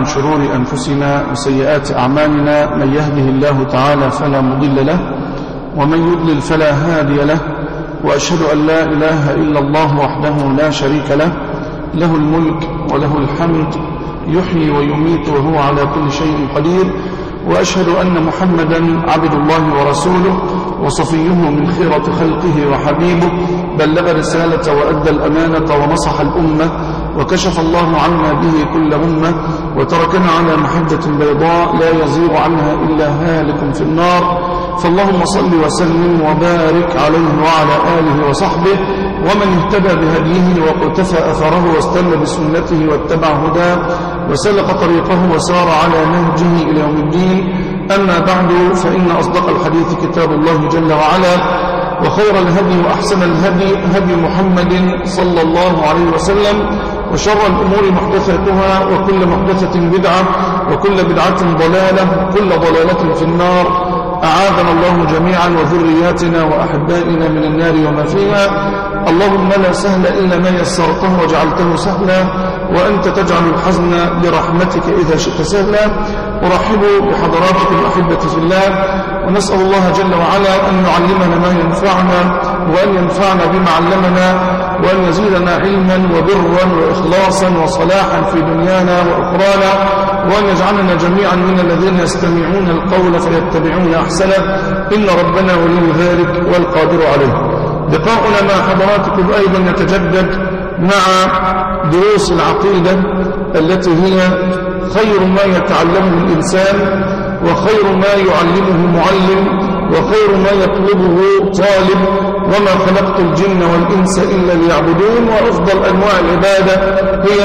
من شرور أنفسنا وسيئات أعمالنا من يهده الله تعالى فلا مضل له ومن يضلل فلا هادي له وأشهد أن لا إله إلا الله وحده لا شريك له له الملك وله الحمد يحيي ويميت وهو على كل شيء قدير وأشهد أن محمدا عبد الله ورسوله وصفيه من خيرة خلقه وحبيبه بلغ رسالة وأدى الأمانة ونصح الأمة وكشف الله عنا به كل أمة وتركنا على محجة بيضاء لا يزيغ عنها إلا هالك في النار فاللهم صل وسلم وبارك عليه وعلى آله وصحبه ومن اهتدى بهديه واقتفى أثره واستنى بسنته واتبع هداه وسلق طريقه وسار على نهجه إلى يوم الدين أما بعد فإن أصدق الحديث كتاب الله جل وعلا وخير الهدي وأحسن الهدي هدي محمد صلى الله عليه وسلم وشر الأمور محدثاتها وكل محدثة بدعة وكل بدعة ضلالة وكل ضلالة في النار أعاذنا الله جميعا وذرياتنا وأحبائنا من النار وما فيها اللهم لا سهل إلا ما يسرته وجعلته سهلا وأنت تجعل الحزن برحمتك إذا شئت سهلا أرحب بحضراتكم الأحبة في الله ونسأل الله جل وعلا أن يعلمنا ما ينفعنا وأن ينفعنا بما علمنا وأن يزيدنا علما وبرا وإخلاصا وصلاحا في دنيانا وأخرانا وأن يجعلنا جميعا من الذين يستمعون القول فيتبعون أحسنه إن ربنا ولي ذلك والقادر عليه لقاؤنا مع حضراتكم أيضا يتجدد مع دروس العقيدة التي هي خير ما يتعلمه الإنسان وخير ما يعلمه المعلم وخير ما يطلبه طالب وما خلقت الجن والإنس إلا ليعبدون وأفضل أنواع العبادة هي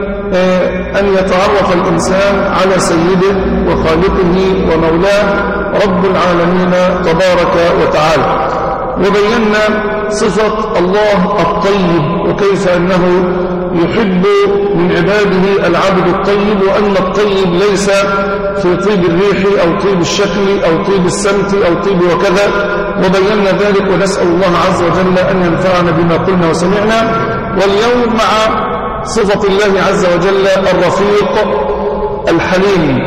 أن يتعرف الإنسان على سيده وخالقه ومولاه رب العالمين تبارك وتعالى وبينا صفة الله الطيب وكيف أنه يحب من عباده العبد الطيب وأن الطيب ليس في طيب الريح أو طيب الشكل أو طيب السمت أو طيب وكذا وبينا ذلك ونسأل الله عز وجل أن ينفعنا بما قلنا وسمعنا واليوم مع صفة الله عز وجل الرفيق الحليم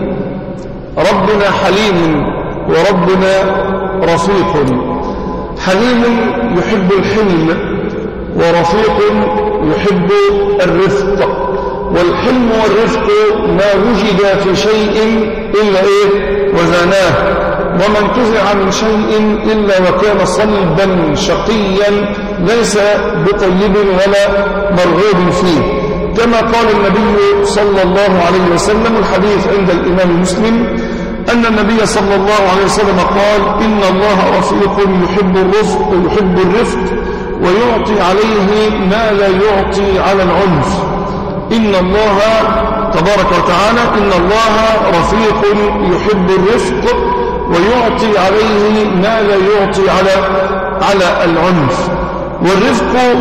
ربنا حليم وربنا رفيق حليم يحب الحلم ورفيق يحب الرفق والحلم والرفق ما وجد في شيء إلا إيه وزناه وما انتزع من شيء إلا وكان صلبا شقيا ليس بطيب ولا مرغوب فيه كما قال النبي صلى الله عليه وسلم الحديث عند الإمام مسلم أن النبي صلى الله عليه وسلم قال إن الله رفيق يحب الرفق يحب الرفق ويعطي عليه ما لا يعطي على العنف إن الله تبارك وتعالى إن الله رفيق يحب الرفق ويعطي عليه ما لا يعطي على على العنف والرفق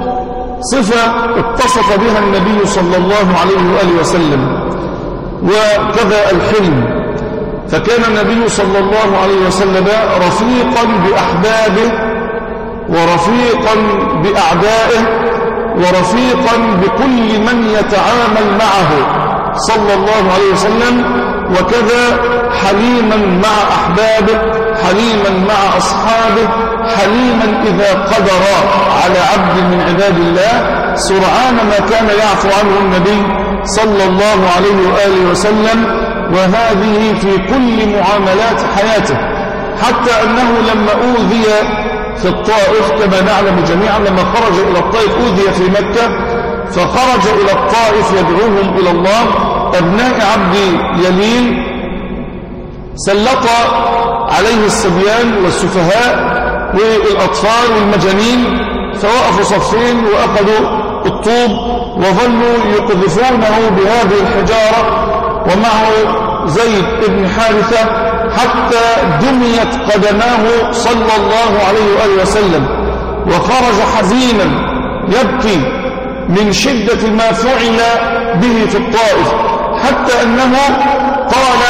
صفة اتصف بها النبي صلى الله عليه وآله وسلم وكذا الحلم فكان النبي صلى الله عليه وسلم رفيقا بأحبابه ورفيقا بأعدائه ورفيقا بكل من يتعامل معه صلى الله عليه وسلم وكذا حليما مع أحبابه حليما مع أصحابه حليما إذا قدر على عبد من عباد الله سرعان ما كان يعفو عنه النبي صلى الله عليه وآله وسلم وهذه في كل معاملات حياته حتى أنه لما أوذي في الطائف كما نعلم جميعا لما خرج إلى الطائف أوذي في مكة فخرج إلى الطائف يدعوهم إلى الله أبناء عبد يليل سلط عليه الصبيان والسفهاء والأطفال والمجانين فوقفوا صفين وأخذوا الطوب وظلوا يقذفونه بهذه الحجارة ومعه زيد بن حارثة حتى دميت قدماه صلى الله عليه وآله وسلم وخرج حزينا يبكي من شدة ما فعل به في الطائف حتى أنه قال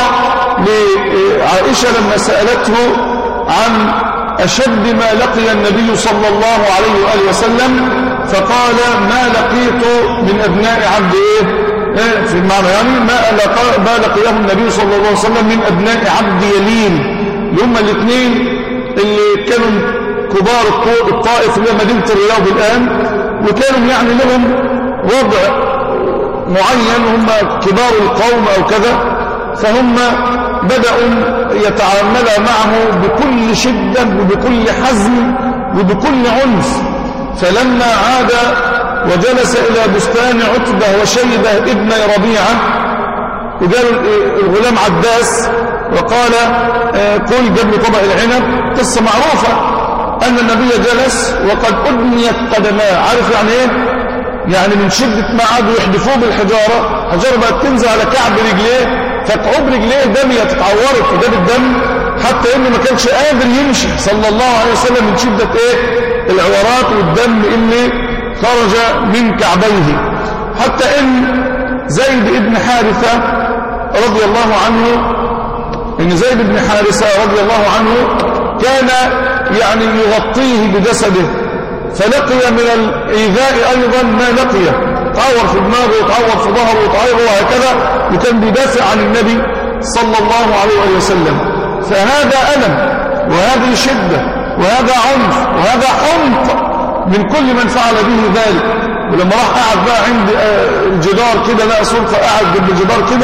لعائشة لما سألته عن أشد ما لقي النبي صلى الله عليه وآله وسلم فقال ما لقيت من أبناء عبد إيه إيه في المعنى يعني ما لقى ما لقيه النبي صلى الله عليه وسلم من أبناء عبد يلين اللي هم الاثنين اللي كانوا كبار الطائف اللي مدينة الرياض الآن وكانوا يعني لهم وضع معين هم كبار القوم أو كذا فهم بدأوا يتعامل معه بكل شدة وبكل حزم وبكل عنف فلما عاد وجلس إلى بستان عتبة وشيبة ابن ربيعة وقال الغلام عباس وقال آه، كل قبل طبق العنب قصة معروفة أن النبي جلس وقد أدنيت قدماه عارف يعني إيه؟ يعني من شدة ما عادوا يحدفوه بالحجارة حجارة بقت تنزل على كعب رجليه فكعوب رجليه دم يتعورت وجاب الدم حتى انه ما كانش قادر يمشي صلى الله عليه وسلم من شدة ايه العورات والدم اللي خرج من كعبيه حتى ان زيد بن حارثة رضي الله عنه ان زيد بن حارثة رضي الله عنه كان يعني يغطيه بجسده فلقي من الإيذاء أيضا ما لقي تعور في دماغه وتعور في ظهره وتعور وهكذا وكان بيدافع عن النبي صلى الله عليه وسلم فهذا ألم وهذه شدة وهذا عنف وهذا حمق من كل من فعل به ذلك ولما راح قاعد بقى عند آه، الجدار كده لقى سلطة قاعد جنب الجدار كده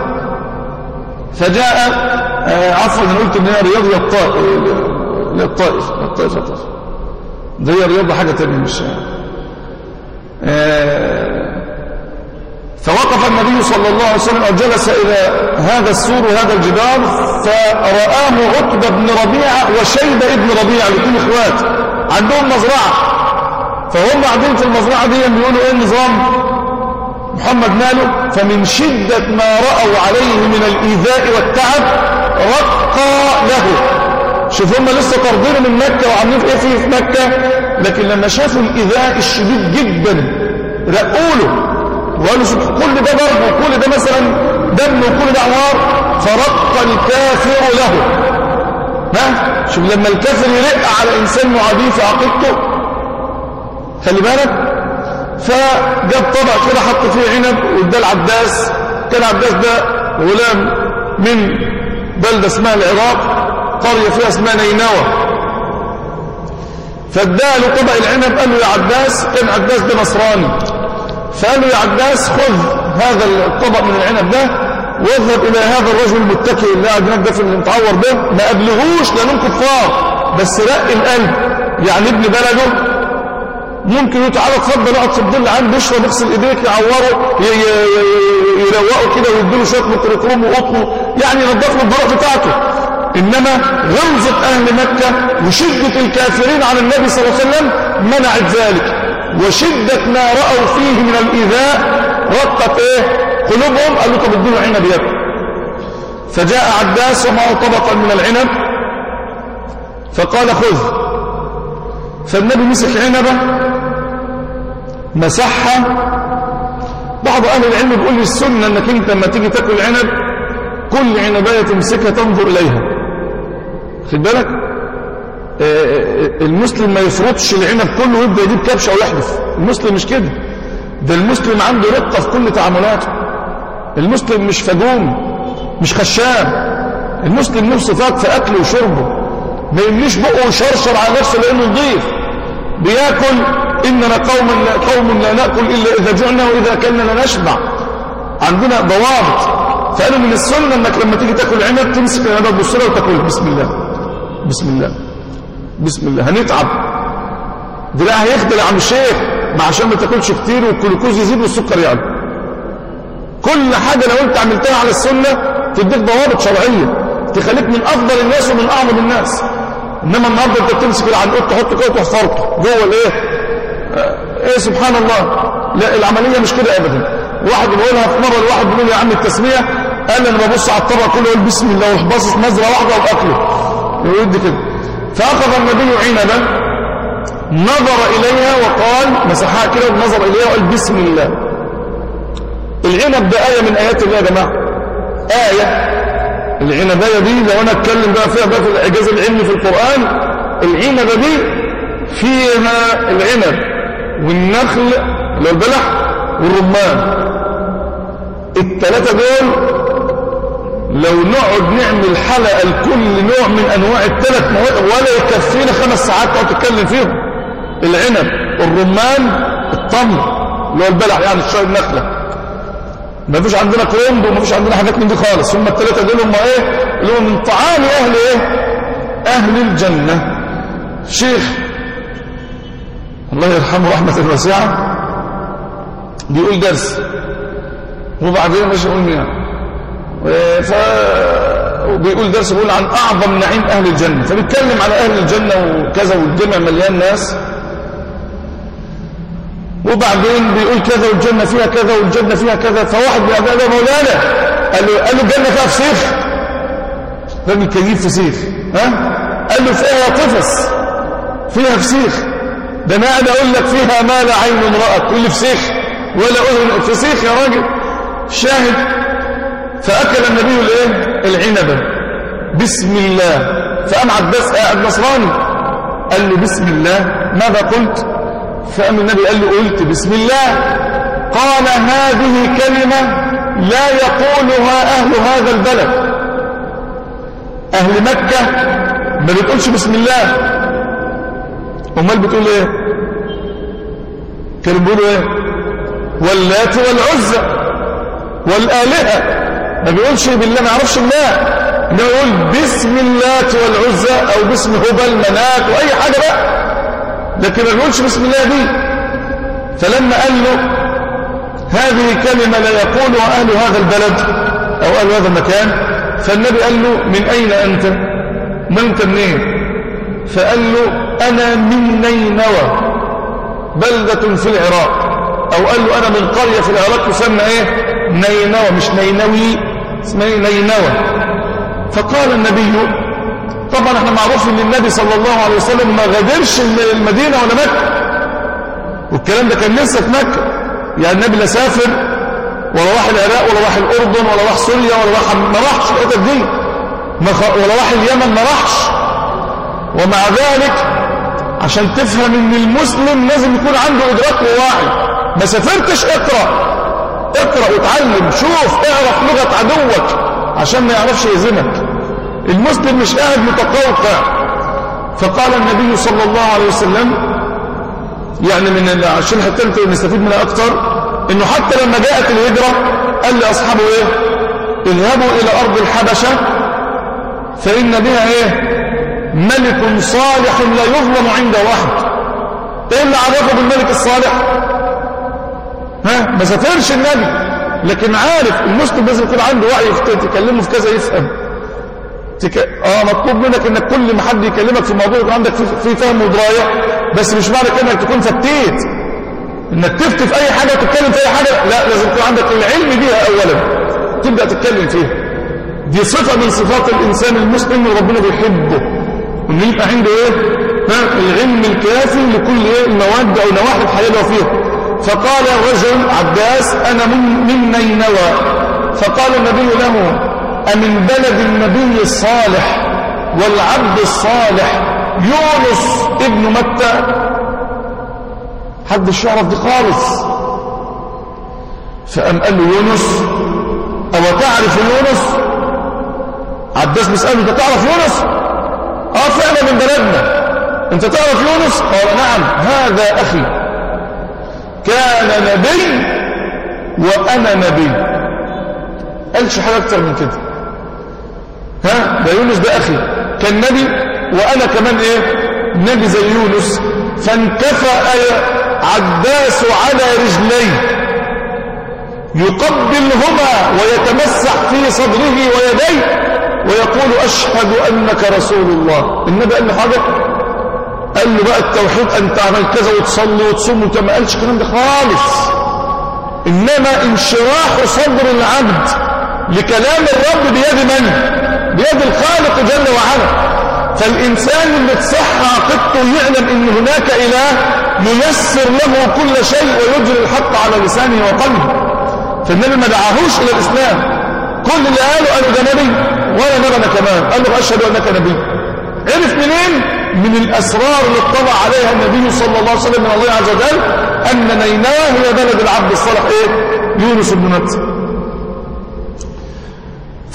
فجاء آه، عفوا انا قلت ان هي رياض الطائف الطائف الطائف الطائف دي رياض حاجه ثانيه مش آه، فوقف النبي صلى الله عليه وسلم وجلس إلى هذا السور وهذا الجدار فرآه عتبة بن ربيعة وشيبة ابن ربيعة الاثنين اخوات عندهم مزرعة فهم قاعدين في المزرعة دي بيقولوا ايه النظام محمد ماله فمن شدة ما رأوا عليه من الإيذاء والتعب رقى له شوف هم لسه طردين من مكة وعاملين ايه فيه في مكة لكن لما شافوا الإيذاء الشديد جدا رقوا له وقالوا كل ده ضرب وكل ده مثلا دم وكل ده عوار فرق الكافر له ها شوف لما الكافر يرق على إنسان معاديه في عقيدته خلي بالك فجاب طبق كده حط فيه عنب واداه العباس كان عباس ده غلام من بلدة اسمها العراق قرية فيها اسمها نينوى فاداه له طبق العنب قال له يا عباس كان عباس ده نصراني فقال له يا عباس خذ هذا الطبق من العنب ده واذهب إلى هذا الرجل المتكئ اللي قاعد هناك ده في المتعور ده ما قبلهوش لأنهم كفار بس رق القلب يعني ابن بلده ممكن يقول تعالى اتفضل اقعد في الظل عنده اشرب اغسل ايديك يعوره يروقه كده ويديله شويه ميكروكروم وقطنه يعني ينظف له الظروف بتاعته انما غلظه اهل مكه وشده الكافرين على النبي صلى الله عليه وسلم منعت ذلك وشدة ما رأوا فيه من الإيذاء رقت إيه قلوبهم قالوا طب ادوا عنب ياكل فجاء عباس ومعه طبقا من العنب فقال خذ فالنبي مسك عنبه مسحها بعض أهل العلم بيقول لي السنة أنك أنت لما تيجي تاكل عنب كل عنباية تمسكها تنظر إليها خد بالك آه، آه، المسلم ما يفرطش العنب كله ويبدأ يجيب كبش أو يحدث المسلم مش كده ده المسلم عنده رقة في كل تعاملاته المسلم مش فجوم مش خشام المسلم له صفات في أكله وشربه ما يمليش بقه ويشرشر على نفسه لأنه نظيف بياكل إننا قوم لا, قوم لا نأكل إلا إذا جعنا وإذا أكلنا لا نشبع عندنا ضوابط فقالوا من السنة أنك لما تيجي تاكل عنب تمسك العنب تبص لها وتاكل بسم الله بسم الله بسم الله هنتعب ده لا هيخدل يا عم الشيخ ما عشان ما تاكلش كتير والجلوكوز يزيد والسكر يعلى كل حاجة لو انت عملتها على السنة تديك ضوابط شرعية تخليك من افضل الناس ومن اعظم الناس انما النهارده انت بتمسك العنقود تحط كده وتحفرته جوه الايه آه، ايه سبحان الله لا العملية مش كده ابدا واحد بيقولها في مرة الواحد بيقول يا عم التسمية قال انا ببص على الطبق كله يقول بسم الله ويروح باصص نظره واحده وباكله يقول كده فأخذ النبي عنبا نظر إليها وقال مسحها كده ونظر إليها وقال بسم الله العنب ده آية من آيات الله يا جماعة آية العنباية دي لو أنا أتكلم بقى فيها بقى في الإعجاز العلمي في القرآن العنبة دي فيها العنب والنخل اللي هو البلح والرمان الثلاثة دول لو نقعد نعمل حلقة لكل نوع من أنواع الثلاث مواد ولا يكفينا خمس ساعات تقعد تتكلم فيهم العنب الرمان التمر اللي هو البلح يعني الشاي النخلة ما فيش عندنا كرومب وما فيش عندنا حاجات من دي خالص هم الثلاثة دول هم ايه اللي هم من طعام أهل ايه أهل الجنة شيخ الله يرحمه رحمة واسعة بيقول درس وبعدين مش يقول مين ف وبيقول درس بيقول عن أعظم نعيم أهل الجنة فبيتكلم على أهل الجنة وكذا والجمع مليان ناس وبعدين بيقول كذا والجنة فيها كذا والجنة فيها كذا فواحد من أبناء له مولانا قال له قال له الجنة فيها فسيخ راجل كيف فسيخ ها قال له فيها طفس فيها فسيخ ده انا قاعد اقول لك فيها ما لا عين رأت تقول لي فسيخ ولا اذن فسيخ يا راجل شاهد فاكل النبي الايه العنبه بسم الله فقام عباس قاعد نصراني قال له بسم الله ماذا قلت فقام النبي قال له قلت بسم الله قال هذه كلمة لا يقولها أهل هذا البلد أهل مكة ما بتقولش بسم الله امال بتقول ايه كانوا بيقولوا ايه واللات والعزى والآلهة ما بيقولش بالله ما يعرفش الله انه يقول بسم اللات والعزى او باسم هبل منات واي حاجة بقى لكن ما بيقولش بسم الله دي فلما قال له هذه كلمة لا يقولها أهل هذا البلد أو أهل هذا المكان فالنبي قال له من أين أنت ما أنت منين فقال له أنا من نينوى بلدة في العراق أو قال له أنا من قرية في العراق تسمى إيه نينوى مش نينوي اسمها نينوى فقال النبي طبعا احنا معروف ان النبي صلى الله عليه وسلم ما غادرش المدينة ولا مكة والكلام ده كان لسه في مكة يعني النبي لا سافر ولا راح العراق ولا راح الأردن ولا راح سوريا ولا راح ما راحش الحتت دي ولا راح اليمن ما راحش ومع ذلك عشان تفهم ان المسلم لازم يكون عنده ادراك ووعي ما سافرتش اقرا اقرا واتعلم شوف اعرف لغه عدوك عشان ما يعرفش يهزمك المسلم مش قاعد متقوقع فقال النبي صلى الله عليه وسلم يعني من عشان حتى نستفيد منها اكتر انه حتى لما جاءت الهجره قال لاصحابه ايه اذهبوا الى ارض الحبشه فان بها ايه ملك صالح لا يظلم عنده واحد ايه اللي عرفه بالملك الصالح ها ما سافرش النبي لكن عارف المسلم لازم يكون عنده وعي تكلمه في كذا يفهم تك... اه مطلوب منك انك كل ما حد يكلمك في موضوع يكون عندك في فهم ودرايه بس مش معنى كده انك تكون فتيت انك تفتي في اي حاجه وتتكلم في اي حاجه لا لازم يكون عندك العلم بيها اولا تبدا تتكلم فيها دي صفه من صفات الانسان المسلم اللي ربنا بيحبه انه يبقى عنده ايه ها العلم الكافي لكل ايه المواد او نواحي الحياه اللي هو فيها فقال رجل عباس انا من من نينوى فقال النبي له أمن بلد النبي الصالح والعبد الصالح يونس ابن متى حد يعرف دي خالص فقام قال له يونس أو تعرف يونس عباس بيسأله أنت تعرف يونس اه فعلا من بلدنا انت تعرف يونس قال نعم هذا أخي كان نبي وأنا نبي قالش حاجة أكتر من كده ها ده يونس ده أخي كان نبي وأنا كمان إيه نبي زي يونس فانكفأ عباس على رجليه يقبلهما ويتمسح في صدره ويديه ويقول أشهد أنك رسول الله النبي قال له حاجة قال له بقى التوحيد أن تعمل كذا وتصلي وتصوم وانت ما قالش الكلام ده خالص إنما انشراح صدر العبد لكلام الرب بيد من؟ بيد الخالق جل وعلا فالإنسان اللي تصح عقيدته يعلم إن هناك إله ييسر له كل شيء ويجري الحق على لسانه وقلبه فالنبي ما دعاهوش إلى الإسلام كل اللي قالوا قالوا ده نبي ولا نبي أنا كمان قال له أشهد أنك نبي عرف منين؟ من الأسرار اللي اطلع عليها النبي صلى الله عليه وسلم من الله عز وجل أن نينوى هي بلد العبد الصالح إيه؟ يونس بن متى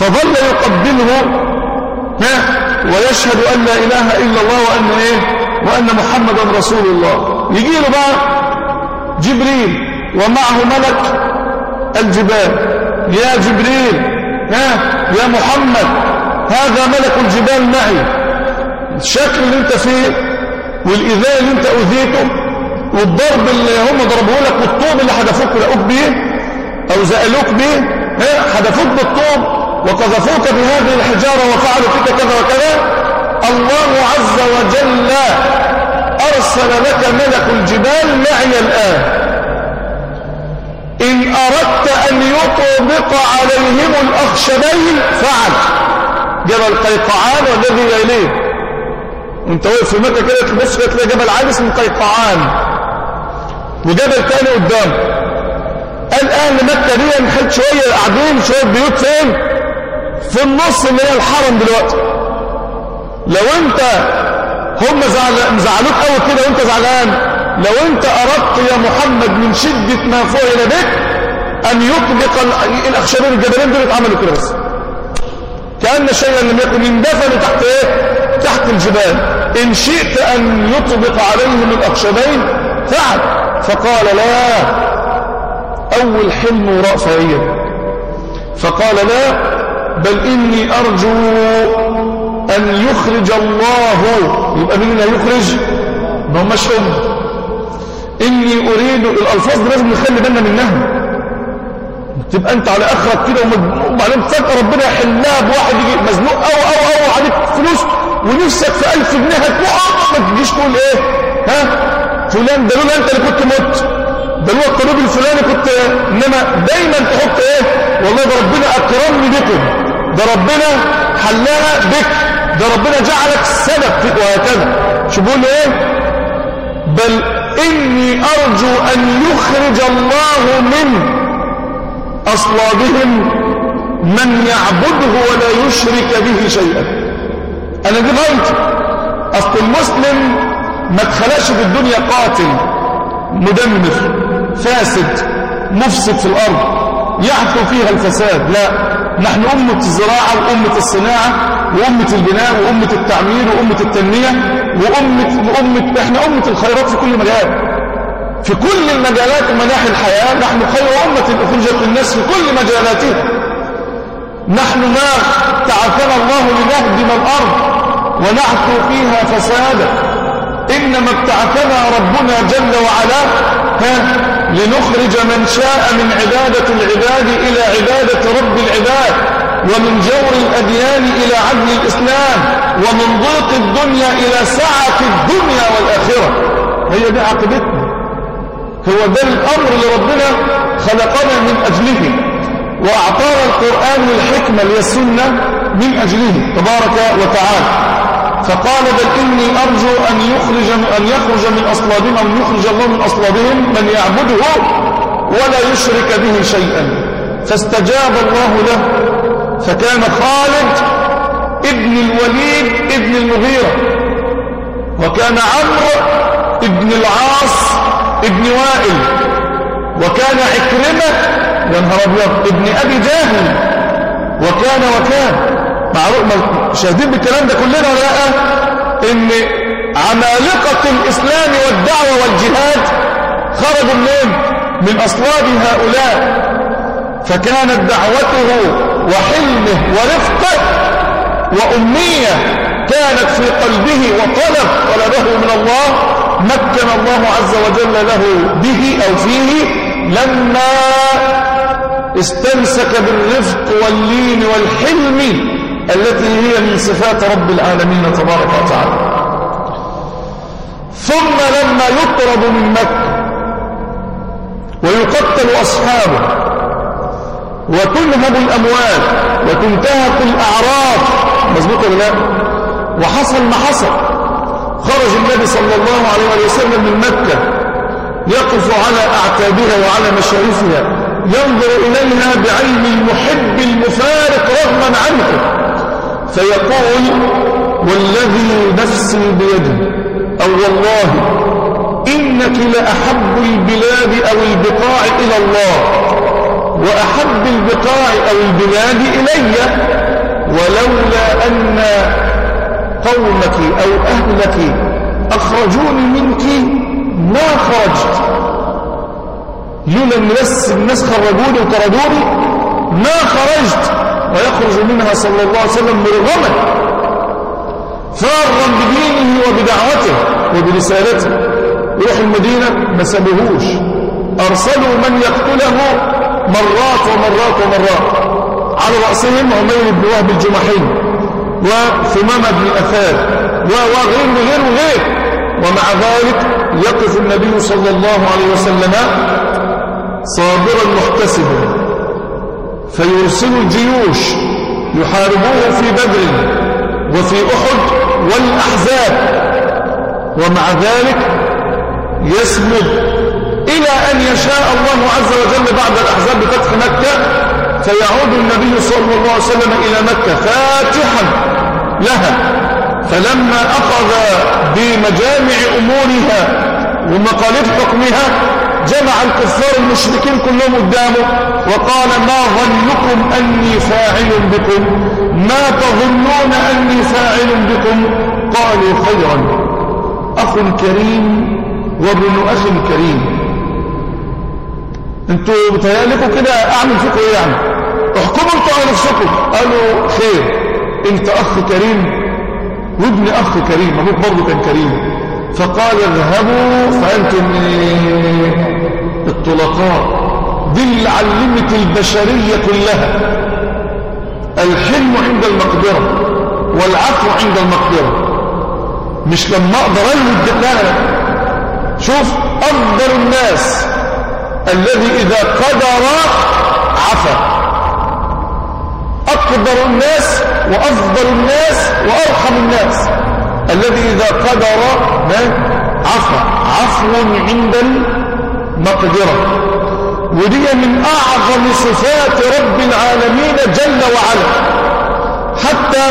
فظل يقبله ها ويشهد أن لا إله إلا الله وأن إيه وأن محمدا رسول الله يجي له بقى جبريل ومعه ملك الجبال يا جبريل ها يا محمد هذا ملك الجبال معي الشكل اللي انت فيه والإذاء اللي انت أذيته والضرب اللي هم ضربوه لك والطوب اللي حدفوك لقوك بيه أو زقلوك بيه حدفوك بالطوب وقذفوك بهذه الحجارة وفعلوا فيك كذا وكذا الله عز وجل أرسل لك ملك الجبال معي الآن إن أردت أن يطبق عليهم الأخشبين فعل جبل قيقعان والذي يليه وانت واقف في مكة كده تبص تلاقي جبل عالي اسمه قيقعان وجبل تاني قدام قال أهل مكة دي نحل شوية قاعدين شوية بيوت فين في النص اللي هي الحرم دلوقتي لو انت هم مزعلوك قوي كده وانت زعلان لو انت اردت يا محمد من شدة ما فعل بك ان يطبق الاخشبين الجبلين دول اتعملوا كده بس كأن شيئا لم يكن اندفن تحت ايه تحت الجبال ان شئت ان يطبق عليهم الاخشبين فعل فقال لا اول حلم وراء فهي فقال لا بل اني ارجو أن يخرج الله يبقى مين اللي هيخرج ما هماش هم إني أريد الألفاظ دي لازم نخلي بالنا منها تبقى أنت على آخرك كده وبعدين فجأة ربنا يحلها بواحد يجي مزنوق أو أو أو عليك فلوس ونفسك في ألف جنيه هتوقع ما تجيش تقول إيه ها فلان ده لولا أنت اللي كنت مت ده لولا الطبيب الفلاني كنت إنما دايما تحط إيه والله ده ربنا أكرمني بكم ده ربنا حلها بك ده ربنا جعلك سبب فيك وهكذا شو بيقول ايه بل اني ارجو ان يخرج الله من اصلابهم من يعبده ولا يشرك به شيئا انا دي غايتي اصل المسلم ما اتخلقش في الدنيا قاتل مدمر فاسد مفسد في الارض يحكم فيها الفساد لا نحن أمة الزراعة وأمة الصناعة وأمة البناء وأمة التعمير وأمة التنمية وأمة, وأمة إحنا أمة الخيرات في كل مجال في كل المجالات ومناحي الحياة نحن خير أمة أخرجت للناس في كل مجالاتها نحن ما تعثنا الله لنهدم الأرض ونحكو فيها فسادا إنما ابتعثنا ربنا جل وعلا لنخرج من شاء من عبادة العباد إلى عبادة رب العباد ومن جور الأديان إلى عدل الإسلام ومن ضيق الدنيا إلى سعة الدنيا والآخرة هي دي عقبتنا هو ده الأمر اللي ربنا خلقنا من أجله وأعطانا القرآن والحكمة للسنة من أجله تبارك وتعالى فقال بل إني أرجو أن يخرج أن يخرج من أصلابهم أو يخرج الله من أصلابهم من يعبده ولا يشرك به شيئا فاستجاب الله له فكان خالد ابن الوليد ابن المغيرة وكان عمرو ابن العاص ابن وائل وكان عكرمة يا نهار ابيض ابن أبي جاهل وكان وكان معروف شاهدين بالكلام ده كلنا ولا لا ان عمالقة الاسلام والدعوة والجهاد خرجوا منين من اصلاب هؤلاء فكانت دعوته وحلمه ورفقه وامنية كانت في قلبه وطلب طلبه من الله مكن الله عز وجل له به او فيه لما استمسك بالرفق واللين والحلم التي هي من صفات رب العالمين تبارك وتعالى ثم لما يطرد من مكة ويقتل أصحابه وتنهب الأموال وتنتهك الأعراض مظبوط ولا لا وحصل ما حصل خرج النبي صلى الله عليه وسلم من مكة يقف على أعتابها وعلى مشارفها ينظر إليها بعين المحب المفارق رغما عنه فيقول والذي نفسي بيده أو والله إنك لأحب البلاد أو البقاع إلى الله وأحب البقاع أو البلاد إلي ولولا أن قومك أو أهلك أخرجوني منك ما خرجت لولا الناس الناس خرجوني وطردوني ما خرجت ويخرج منها صلى الله عليه وسلم مرغما فارا بدينه وبدعوته وبرسالته يروح المدينة ما سابوهوش أرسلوا من يقتله مرات ومرات ومرات على رأسهم عمير بن وهب الجمحي وثمامة بن أثار وغير وغير وغير ومع ذلك يقف النبي صلى الله عليه وسلم صابرا محتسبا فيرسل الجيوش يحاربوه في بدر وفي أحد والأحزاب ومع ذلك يسمد إلى أن يشاء الله عز وجل بعد الأحزاب بفتح مكة فيعود النبي صلى الله عليه وسلم إلى مكة فاتحا لها فلما أخذ بمجامع أمورها ومقاليد حكمها جمع الكفار المشركين كلهم قدامه وقال ما ظنكم أني فاعل بكم ما تظنون أني فاعل بكم قالوا خيرا أخ كريم وابن أخ كريم انتوا بتهيألكم كده أعمل فيكم إيه يعني احكموا انتوا على نفسكم قالوا خير انت أخ كريم وابن أخ كريم أبوك برضه كان كريم فقال اذهبوا فأنتم الطلقاء دي اللي علمت البشرية كلها الحلم عند المقدرة والعفو عند المقدرة مش لما اقدر الود لا شوف افضل الناس الذي اذا قدر عفى اقدر الناس وافضل الناس وارحم الناس الذي اذا قدر عفى عفو عند المقدرة ودي من اعظم صفات رب العالمين جل وعلا حتى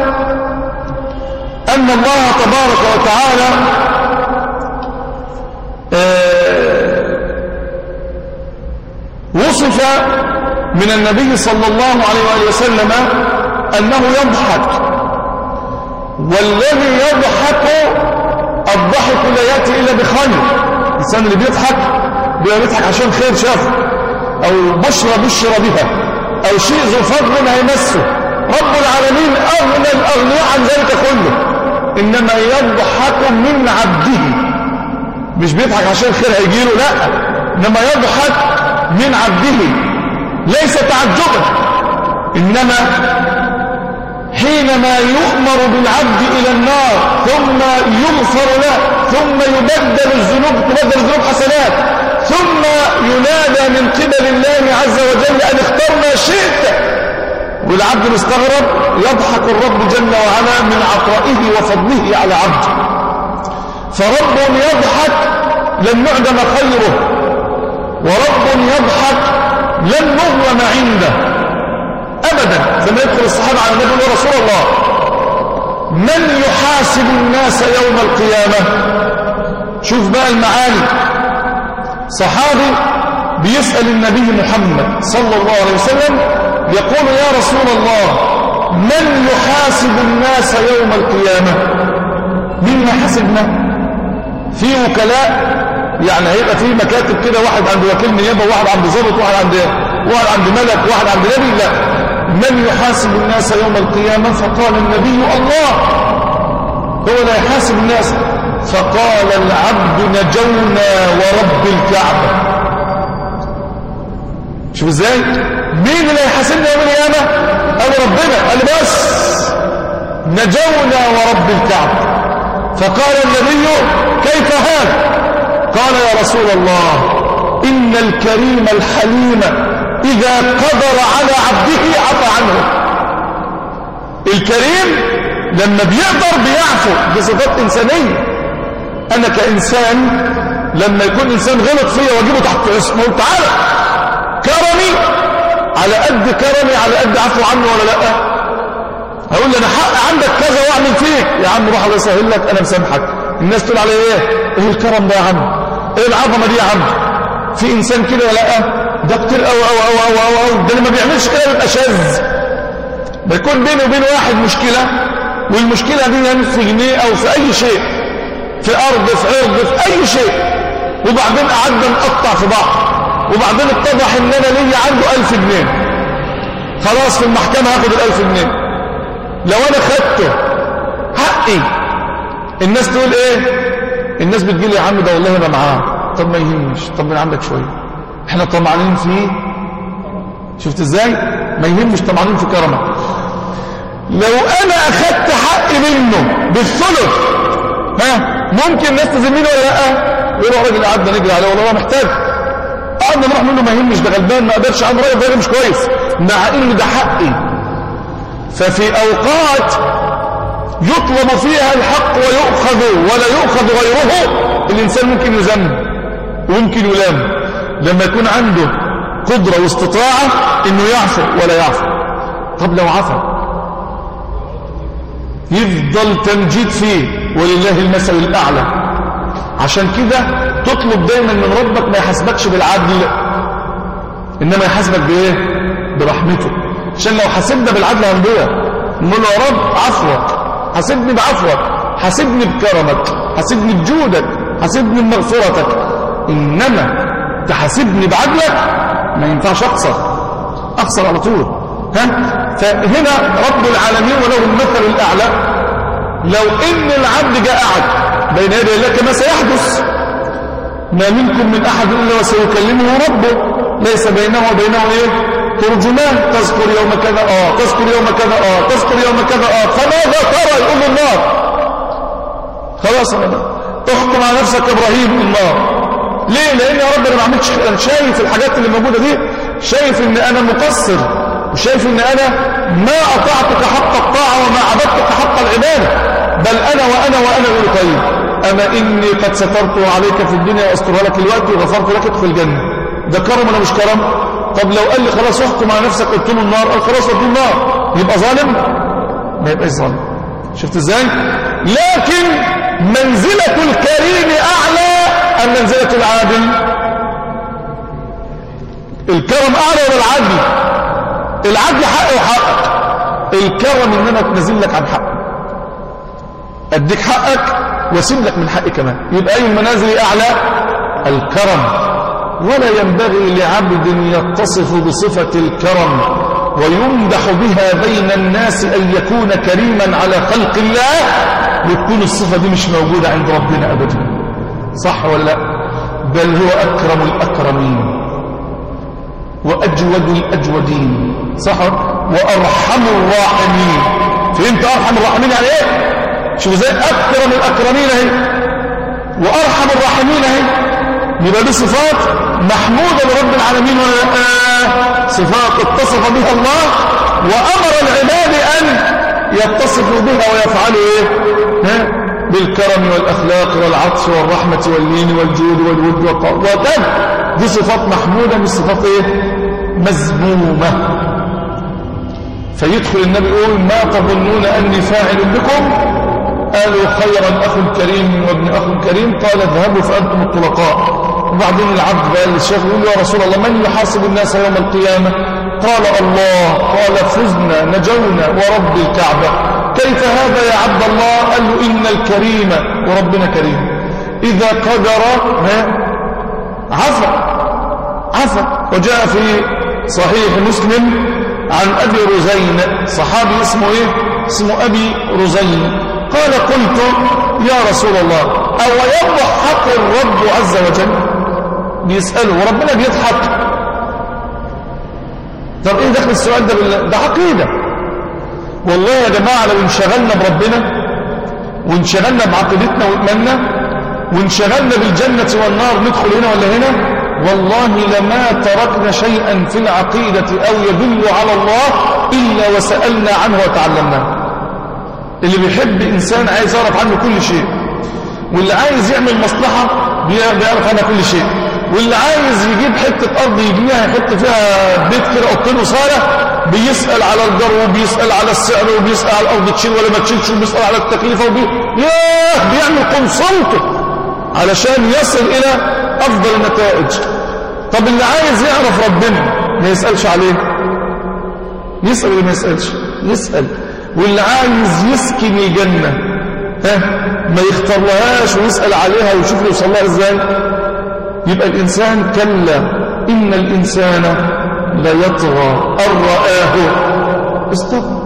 أن الله تبارك وتعالى آه، وصف من النبي صلى الله عليه وآله وسلم أنه يضحك والذي يضحك الضحك لا يأتي إلا بخير الإنسان اللي بيضحك بيضحك عشان خير شافه أو بشرى بشرى بها أو شيء ذو فضل هيمسه رب العالمين أغنى الأغنياء عن ذلك كله إنما يضحك من عبده مش بيضحك عشان خير هيجيله لا إنما يضحك من عبده ليس تعجبا إنما حينما يؤمر بالعبد إلى النار ثم يغفر له ثم يبدل الذنوب تبدل الذنوب حسنات ثم ينادى من قبل الله عز وجل أن اختار ما شئت والعبد مستغرب يضحك الرب جل وعلا من عطائه وفضله على عبده فرب يضحك لن نعدم خيره ورب يضحك لن نظلم عنده أبدا زي ما يدخل الصحابة على النبي ورسول الله من يحاسب الناس يوم القيامة شوف بقى المعاني صحابي بيسأل النبي محمد صلى الله عليه وسلم يقول يا رسول الله من يحاسب الناس يوم القيامة مين يحاسبنا في وكلاء يعني هيبقى في مكاتب كده واحد عند وكيل نيابة وواحد عند ضابط وواحد عند واحد عند ملك وواحد عند نبي لا من يحاسب الناس يوم القيامة فقال النبي الله هو لا يحاسب الناس فقال العبد نجونا ورب الكعبة شوف ازاي مين اللي هيحاسبنا يوم القيامه قال ربنا قال بس نجونا ورب الكعبه فقال النبي كيف هذا قال يا رسول الله ان الكريم الحليم اذا قدر على عبده عفى عنه الكريم لما بيقدر بيعفو دي صفات انسانيه انا كانسان لما يكون انسان غلط فيا واجيبه تحت اسمه تعالى كرمي على قد كرمي على قد عفو عنه ولا لا هقول لي انا حق عندك كذا واعمل فيك يا عم روح الله يسهل لك انا مسامحك الناس تقول علي ايه ايه الكرم ده يا عم ايه العظمه دي يا عم في انسان كده ولا لا ده كتير أو أو أو أو أو, أو. ده اللي ما بيعملش كده بيبقى شاذ بيكون بيني وبين واحد مشكلة والمشكلة دي في جنيه أو في أي شيء في أرض في عرض في أي شيء وبعدين قعدنا نقطع في بعض وبعدين اتضح ان انا ليا عنده ألف جنيه خلاص في المحكمة هاخد الألف جنيه لو انا خدته حقي الناس تقول ايه الناس بتقول يا عم ده والله انا معاه طب ما يهمش طب من عندك شويه احنا طمعانين فيه شفت ازاي ما يهمش طمعانين في كرمك لو انا اخدت حقي منه بالثلث ها ممكن الناس تذميني ولا لا يقولوا راجل قعدنا نجري عليه والله محتاج قعدنا نروح منه ما يهمش ده غلبان ما قدرش عنده راجل ده مش كويس مع ان ده حقي ففي اوقات يطلب فيها الحق ويؤخذ ولا يؤخذ غيره الإنسان ممكن يذم وممكن يلام لما يكون عنده قدرة واستطاعة إنه يعفو ولا يعفو طب لو عفو يفضل تمجيد فيه ولله المثل الأعلى عشان كده تطلب دايما من ربك ما يحاسبكش بالعدل إنما يحاسبك بإيه برحمته عشان لو حاسبنا بالعدل هنضيع نقول له يا رب عفوك حاسبني بعفوك حاسبني بكرمك حاسبني بجودك حاسبني بمغفرتك إنما تحاسبني بعدلك ما ينفعش أخسر أخسر على طول ها فهنا رب العالمين وله المثل الأعلى لو إن العبد جاء قعد بين يدي الله كما سيحدث ما منكم من أحد إلا وسيكلمه ربه ليس بينه وبينه إيه ترجمان تذكر يوم كذا اه تذكر يوم كذا اه تذكر يوم كذا اه فماذا ترى يقول النار خلاص انا احكم على نفسك ابراهيم النار ليه لان يا رب انا ما عملتش انا شايف الحاجات اللي موجوده دي شايف ان انا مقصر وشايف ان انا ما اطعتك حق الطاعه وما عبدتك حق العباده بل انا وانا وانا اقول طيب اما اني قد سترت عليك في الدنيا واسترها لك الوقت وغفرت لك ادخل الجنه ده كرم ولا مش كرم طب لو قال لي خلاص احكم على نفسك قلت له النار قال خلاص ودي النار يبقى ظالم ما يبقاش ظالم شفت ازاي لكن منزلة الكريم اعلى ام منزلة العادل الكرم اعلى ولا العدل العدل حقي وحقك الكرم ان انا اتنزل لك عن حقك اديك حقك واسيب لك من حقي كمان يبقى اي المنازل اعلى الكرم ولا ينبغي لعبد يتصف بصفة الكرم ويمدح بها بين الناس أن يكون كريما على خلق الله وتكون الصفة دي مش موجودة عند ربنا أبدا صح ولا لا بل هو أكرم الأكرمين وأجود الأجودين صح وأرحم الراحمين فهمت أرحم الراحمين يعني إيه شوف زي أكرم الأكرمين اهي وأرحم الراحمين اهي يبقى دي صفات محمودة لرب العالمين ولا آه صفات اتصف بها الله وأمر العباد أن يتصفوا بها ويفعلوا إيه ها؟ بالكرم والأخلاق والعطف والرحمة واللين والجود والود وكذا دي صفات محمودة مش صفات إيه مذمومة فيدخل النبي يقول ما تظنون أني فاعل بكم قالوا خيرا أخ كريم وابن أخ كريم قال اذهبوا فأنتم الطلقاء وبعدين العبد بقى للشيخ يقول يا رسول الله من يحاسب الناس يوم القيامة قال الله قال فزنا نجونا ورب الكعبة كيف هذا يا عبد الله قال له إن الكريم وربنا كريم إذا قدر عفى عفى وجاء في صحيح مسلم عن أبي رزين صحابي اسمه إيه اسمه أبي رزين قال قلت يا رسول الله أو يضحك الرب عز وجل بيسأله وربنا بيضحك طب ايه دخل السؤال ده بالله ده عقيدة والله يا جماعة لو انشغلنا بربنا وانشغلنا بعقيدتنا وإيماننا وانشغلنا بالجنة والنار ندخل هنا ولا هنا والله لما تركنا شيئا في العقيدة أو يدل على الله إلا وسألنا عنه وتعلمناه اللي بيحب إنسان عايز يعرف عنه كل شيء واللي عايز يعمل مصلحة بيعرف عنها كل شيء واللي عايز يجيب حتة أرض يبنيها يحط فيها بيت كده أوضتين وصالة بيسأل على الجر وبيسأل على السعر وبيسأل على الأرض تشيل ولا ما تشيلش وبيسأل على التكلفة وبي... ياه بيعمل كونسلت علشان يصل إلى أفضل النتائج طب اللي عايز يعرف ربنا ما يسألش عليه يسأل ولا ما يسألش يسأل واللي عايز يسكن الجنة ها ما يختارلهاش ويسأل عليها ويشوف يوصل لها ازاي يبقى الإنسان كلا إن الإنسان لا يطغى أن رآه استغنى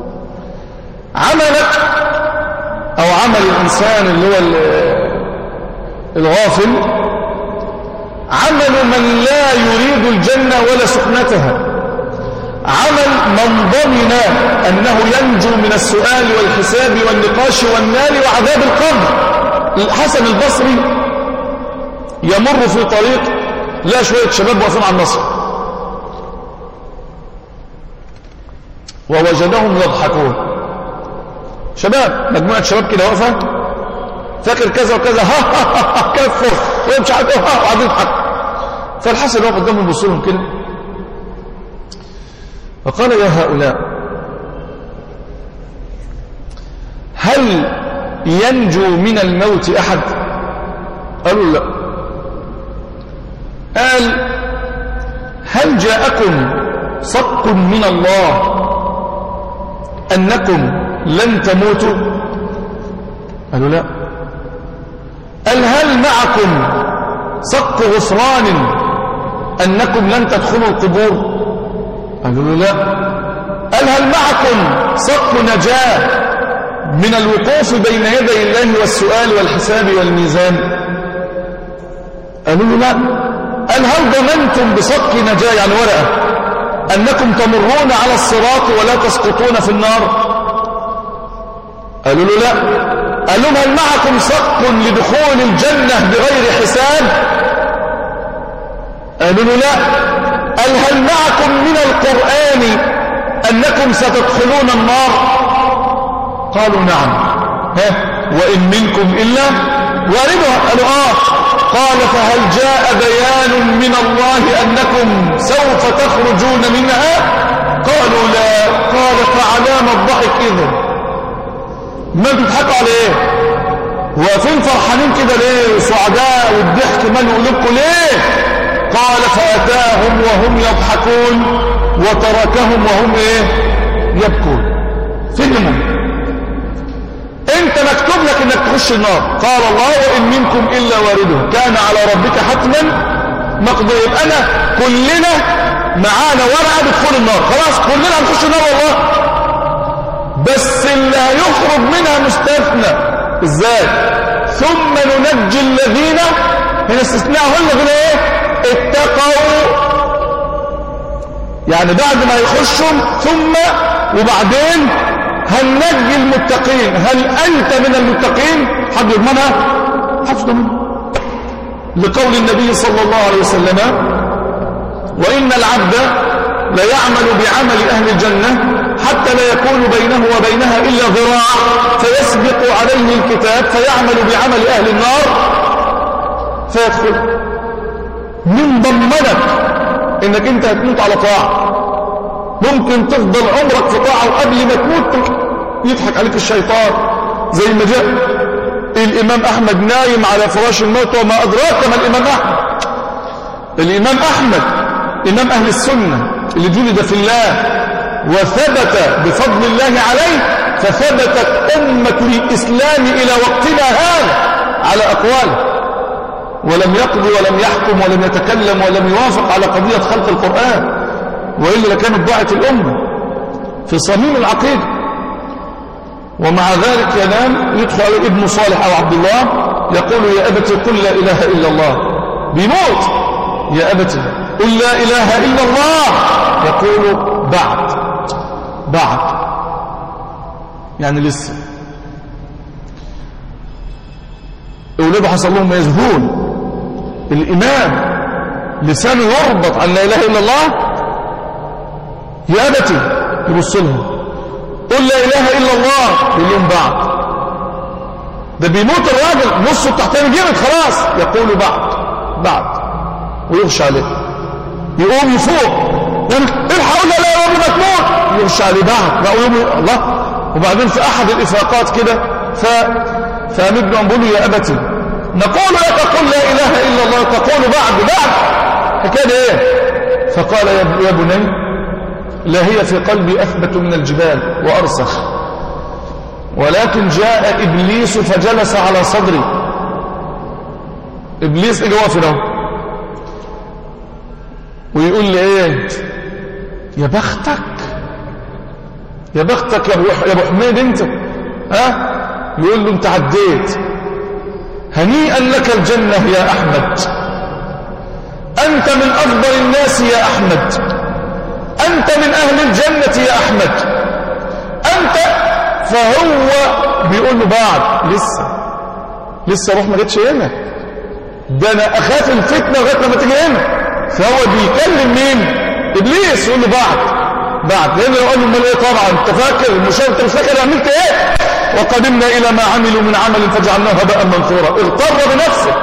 عملك أو عمل الإنسان اللي هو الغافل عمل من لا يريد الجنة ولا سكنتها عمل من ضمن أنه ينجو من السؤال والحساب والنقاش والنار وعذاب القبر الحسن البصري يمر في طريق لا شوية شباب واقفين على النصر ووجدهم يضحكون شباب مجموعة شباب كده واقفة فاكر كذا وكذا ها ها ها كفر ومش عارف ها وقاعدين يضحكوا فالحسن واقف قدامهم يبص لهم كده فقال يا هؤلاء هل ينجو من الموت أحد قالوا لا قال هل جاءكم صدق من الله أنكم لن تموتوا قالوا لا قال هل معكم صدق غفران أنكم لن تدخلوا القبور قالوا له لا قال هل معكم صدق نجاة من الوقوف بين يدي الله والسؤال والحساب والميزان قالوا له لا قال هل ضمنتم بصدق نجاة يعني ورقة أنكم تمرون على الصراط ولا تسقطون في النار قالوا له لا قال لهم هل معكم صدق لدخول الجنة بغير حساب قالوا له لا قال هل معكم من القرآن أنكم ستدخلون النار قالوا نعم ها وإن منكم إلا واردها قالوا آه قال فهل جاء بيان من الله أنكم سوف تخرجون منها قالوا لا قال فعلام الضحك إذن ما بتضحكوا على ايه واقفين فرحانين كده ليه سعداء والضحك مال قلوبكم ليه قال فأتاهم وهم يضحكون وتركهم وهم ايه يبكون فهموا انت مكتوب لك انك تخش النار قال الله وان منكم الا وارده كان على ربك حتما مقضي يبقى انا كلنا معانا ورقه بدخول النار خلاص كلنا هنخش النار والله بس اللي هيخرج منها مستثنى ازاي ثم ننجي الذين من استثناء هم الذين ايه اتقوا يعني بعد ما يخشوا ثم وبعدين هننجي المتقين هل انت من المتقين حد يضمنها حفظ منها لقول النبي صلى الله عليه وسلم وإن العبد لا يعمل بعمل أهل الجنة حتى لا يكون بينه وبينها إلا ذراع فيسبق عليه الكتاب فيعمل بعمل أهل النار فيدخل من ضمنك انك انت هتموت على طاعة ممكن تفضل عمرك في طاعة وقبل ما تموت يضحك عليك الشيطان زي ما جاء الإمام أحمد نايم على فراش الموت وما أدراك ما الإمام أحمد الإمام أحمد إمام أهل السنة اللي جلد في الله وثبت بفضل الله عليه فثبتت أمة الإسلام إلى وقتنا هذا على أقواله ولم يقضي ولم يحكم ولم يتكلم ولم يوافق على قضية خلق القرآن وإلا لكانت ضاعت الأمة في صميم العقيدة ومع ذلك ينام يدخل عليه ابن صالح أو عبد الله يقول يا أبت قل لا إله إلا الله بيموت يا أبت قل لا إله إلا الله يقول بعد بعد يعني لسه أولاده حصل لهم يزهون الإمام لسانه يربط عن لا إله إلا الله يا أبتي يبص لهم قل لا إله إلا الله يقول لهم بعد ده بيموت الراجل نصه التحتاني جامد خلاص يقول بعد بعد ويغشى عليه يقوم يفوق الحق لا لا يا رب ما تموت يغش عليه بعد بقى يوم الله وبعدين في احد الافاقات كده ف فقام ابن بيقول يا ابتي نقول لك قل لا اله الا الله تقول بعد بعد حكاية ايه فقال يا بني لا هي في قلبي أثبت من الجبال وأرسخ ولكن جاء إبليس فجلس على صدري إبليس إجا واقف ويقول لي إيه يا بختك يا بختك يا ابو حميد انت ها يقول له انت عديت هنيئا لك الجنة يا أحمد أنت من أفضل الناس يا أحمد أنت من أهل الجنة يا أحمد أنت فهو بيقول له بعد لسه لسه روح ما جتش هنا ده أنا أخاف الفتنة لغاية لما تيجي هنا فهو بيكلم مين إبليس يقول له بعد بعد لأنه لو قال له امال ايه طبعا انت فاكر المشاهد انت مش فاكر عملت ايه وقدمنا إلى ما عملوا من عمل فجعلناه هباء منثورا اغتر بنفسه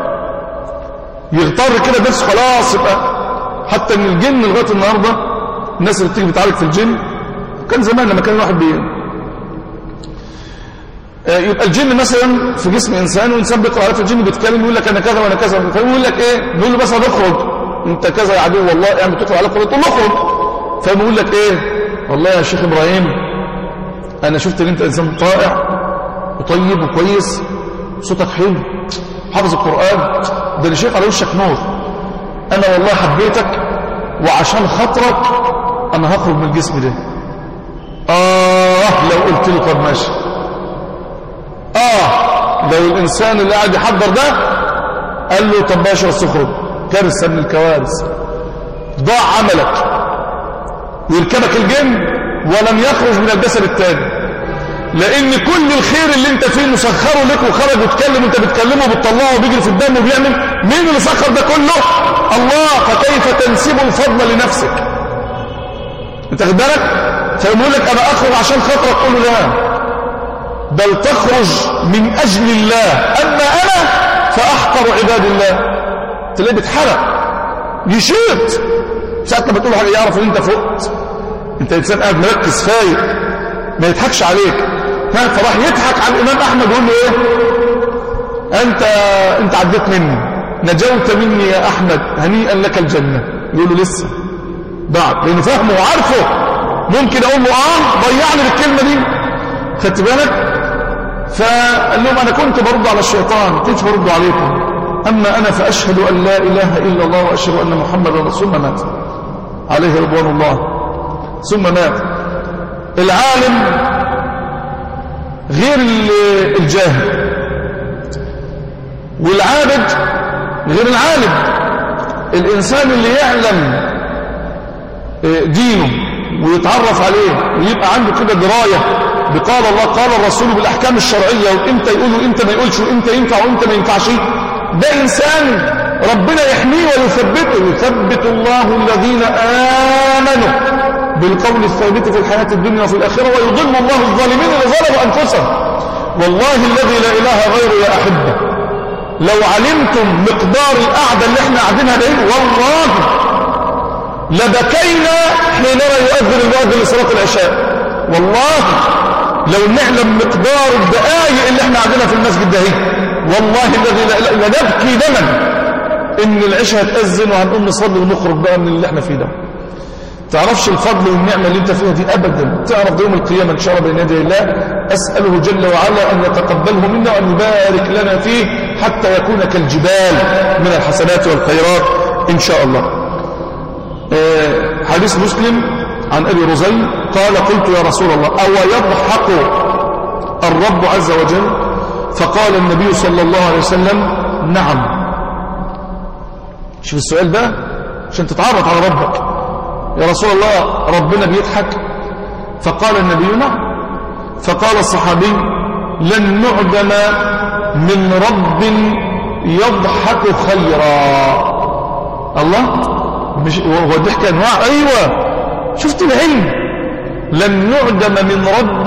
يغتر كده بس خلاص يبقى حتى ان الجن لغايه النهارده الناس اللي بتيجي بتعالج في الجن كان زمان لما كان الواحد بي آه، يبقى الجن مثلا في جسم انسان وانسان بيقرا عليه الجن بيتكلم يقول لك انا كذا وانا كذا فيقول لك ايه بيقول له بس هنخرج انت كذا يا عدو والله يعني بتقرا عليك تقول له اخرج فيقول لك ايه والله يا شيخ ابراهيم انا شفت ان انت انسان طائع وطيب وكويس صوتك حلو حافظ القرآن ده اللي شايف على وشك نور أنا والله حبيتك وعشان خاطرك أنا هخرج من الجسم ده آه لو قلت له طب ماشي آه لو الإنسان اللي قاعد يحضر ده قال له طب ماشي بس اخرج كارثة من الكوارث ضاع عملك ويركبك الجن ولم يخرج من الجسد الثاني لان كل الخير اللي انت فيه مسخره لك وخرج وتكلم وانت بتكلمه وبتطلعه وبيجري في الدم وبيعمل مين اللي سخر ده كله الله فكيف تنسب الفضل لنفسك انت خد بالك فيقول لك انا اخرج عشان خاطرك تقول له لا بل تخرج من اجل الله اما انا فاحقر عباد الله تلاقيه بيتحرق يشيط ساعه ما بتقول حاجه يعرف ان انت فقت انت انسان قاعد مركز فايق ما يضحكش عليك فراح يضحك على الإمام أحمد ويقول له إيه أنت, أنت عديت مني نجوت مني يا أحمد هنيئا لك الجنة يقول له لسه بعد لأنه فهمه وعارفه ممكن أقول له آه ضيعني بالكلمة دي خدت بالك فقال لهم أنا كنت برد على الشيطان كنت برد عليكم أما أنا فأشهد أن لا إله إلا الله وأشهد أن محمدا رسول الله مات عليه رضوان الله ثم مات العالم غير الجاهل والعابد غير العالم الإنسان اللي يعلم آه، دينه ويتعرف عليه ويبقى عنده كده دراية بقال الله قال الرسول بالأحكام الشرعية وإمتى يقول وإمتى ما يقولش وإمتى ينفع وإمتى ما ينفعش ده إنسان ربنا يحميه ويثبته يثبت الله الذين آمنوا بالقول الثابت في الحياة الدنيا وفي الآخرة ويضل الله الظالمين اللي ظلموا أنفسهم والله الذي لا إله غيره يا أحبة لو علمتم مقدار القعدة اللي احنا قاعدينها دي والله لبكينا حين نرى يؤذن المؤذن لصلاة العشاء والله لو نعلم مقدار الدقائق اللي احنا قاعدينها في المسجد ده والله الذي لا لنبكي دما ان العشاء هتأذن وهنقوم نصلي ونخرج بقى من اللي احنا فيه ده تعرفش الفضل والنعمة اللي انت فيها دي أبدا تعرف ده يوم القيامة إن شاء الله بين يدي الله أسأله جل وعلا أن يتقبله منا وأن يبارك لنا فيه حتى يكون كالجبال من الحسنات والخيرات إن شاء الله آه، حديث مسلم عن أبي رزي قال قلت يا رسول الله أو يضحك الرب عز وجل فقال النبي صلى الله عليه وسلم نعم شوف السؤال ده عشان تتعرف على ربك يا رسول الله ربنا بيضحك فقال النبي نعم فقال الصحابي لن نعدم من رب يضحك خيرا الله مش هو الضحك انواع ايوه شفت العلم لن نعدم من رب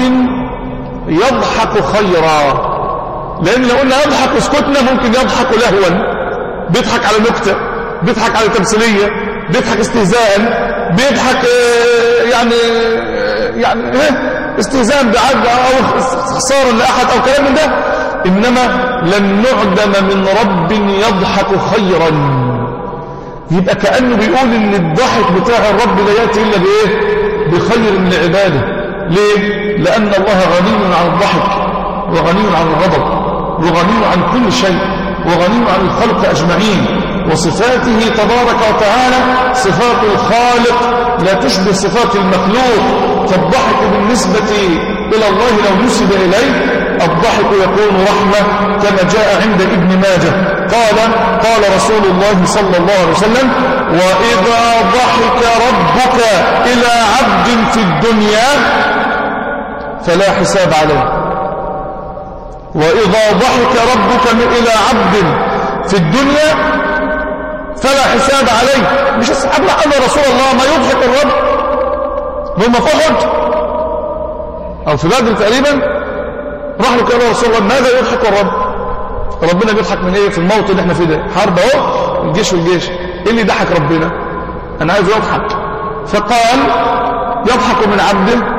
يضحك خيرا لان لو قلنا يضحك اسكتنا ممكن يضحك لهوا بيضحك على نكته بيضحك على تمثيليه بيضحك استهزاء بيضحك آه، يعني آه، يعني ايه استهزاء بعد او خسارة لاحد او كلام من ده انما لن نعدم من رب يضحك خيرا يبقى كأنه بيقول ان الضحك بتاع الرب لا يأتي إلا بإيه بخير من عباده ليه لأن الله غني عن الضحك وغني عن الغضب وغني عن كل شيء وغني عن الخلق أجمعين وصفاته تبارك وتعالى صفات الخالق لا تشبه صفات المخلوق فالضحك بالنسبة إلى الله لو نسب إليه الضحك يكون رحمة كما جاء عند ابن ماجه قال قال رسول الله صلى الله عليه وسلم وإذا ضحك ربك إلى عبد في الدنيا فلا حساب عليه وإذا ضحك ربك إلى عبد في الدنيا فلا حساب عليه مش الصحابة قال رسول الله ما يضحك الرب هم في أحد أو في بدر تقريبا راح له قال رسول الله ماذا يضحك الرب ربنا بيضحك من ايه في الموت اللي احنا فيه ده حرب اهو الجيش والجيش ايه اللي ضحك ربنا انا عايز يضحك فقال يضحك من عبده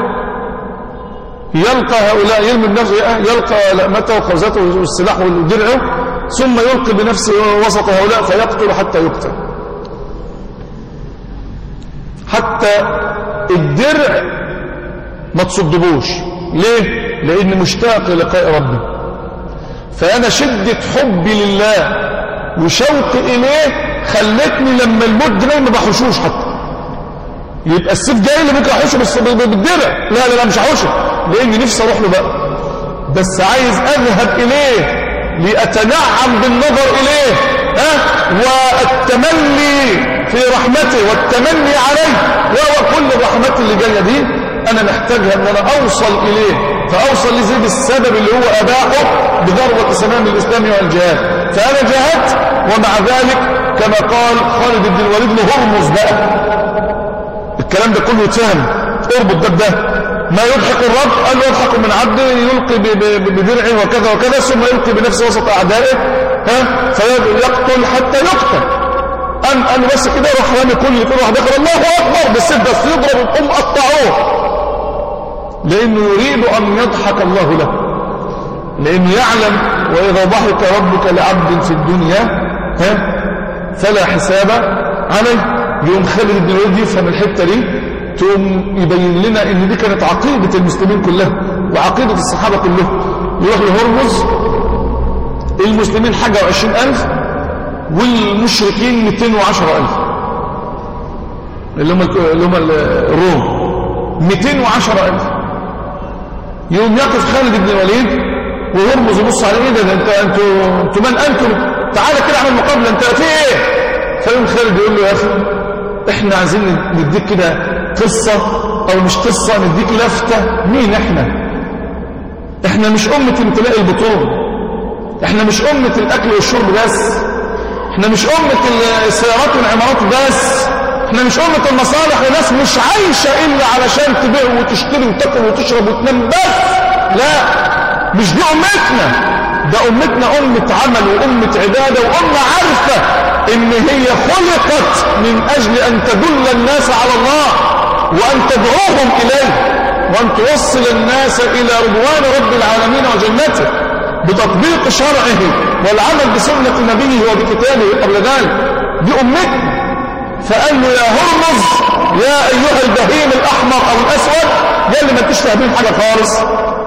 يلقى هؤلاء يرمي بنفسه يلقى لأمته وخوزته والسلاح ودرعه ثم يلقي بنفسه وسط هؤلاء فيقتل حتى يقتل حتى الدرع ما تصدبوش ليه لان مشتاق لقاء ربي فانا شدة حبي لله وشوقي اليه خلتني لما الموت جاي ما بحوشوش حتى يبقى السيف جاي لي ممكن احوشه بس بالدرع لا لا لا مش هحوشه لان نفسي اروح له بقى بس عايز اذهب اليه لأتنعم بالنظر إليه ها والتمني في رحمته والتمني عليه وكل الرحمات اللي جاية دي أنا محتاجها أن أنا أوصل إليه فأوصل لزي بالسبب اللي هو أباحه بضربة سنام الإسلام والجهاد فأنا جاهدت ومع ذلك كما قال خالد بن الوليد لهرمز بقى الكلام ده كله يتفهم اربط ده بده ما يضحك الرب قال له يضحك من عبده يلقي بدرعه وكذا وكذا ثم يلقي بنفسه وسط أعدائه ها فيقتل حتى يقتل أم قال له بس كده راح رامي كل كل واحد دخل الله أكبر بالسيف بس يضرب الأم قطعوه لأنه يريد أن يضحك الله له لأنه يعلم وإذا ضحك ربك لعبد في الدنيا ها فلا حساب عليه يوم خالد بن الوليد يفهم الحتة دي تقوم يبين لنا ان دي كانت عقيدة المسلمين كلها وعقيدة الصحابة كلهم يروح لهرمز المسلمين حاجة وعشرين ألف والمشركين ميتين وعشرة ألف اللي هم اللي هم الروم ميتين وعشرة ألف يوم يقف خالد بن الوليد وهرمز يبص عليه ايه ده انت انتوا انتوا من انتم تعالى كده اعمل مقابله انت في ايه فيوم خالد يقول له يا اخي احنا عايزين نديك كده قصة او مش قصة نديك لفتة مين احنا احنا مش امة امتلاء البطون احنا مش امة الاكل والشرب بس احنا مش امة السيارات والعمارات بس احنا مش امة المصالح وناس مش عايشة الا علشان تبيع وتشتري وتاكل وتشرب وتنام بس لا مش دي امتنا ده امتنا امة عمل وامة عبادة وامة عارفة ان هي خلقت من اجل ان تدل الناس على الله وان تدعوهم اليه وان توصل الناس الى رضوان رب العالمين وجنته بتطبيق شرعه والعمل بسنة نبيه وبكتابه قبل ذلك دي امتنا فقال له يا هرمز يا ايها البهيم الاحمر او الاسود يا اللي ما انتش فاهمين حاجه خالص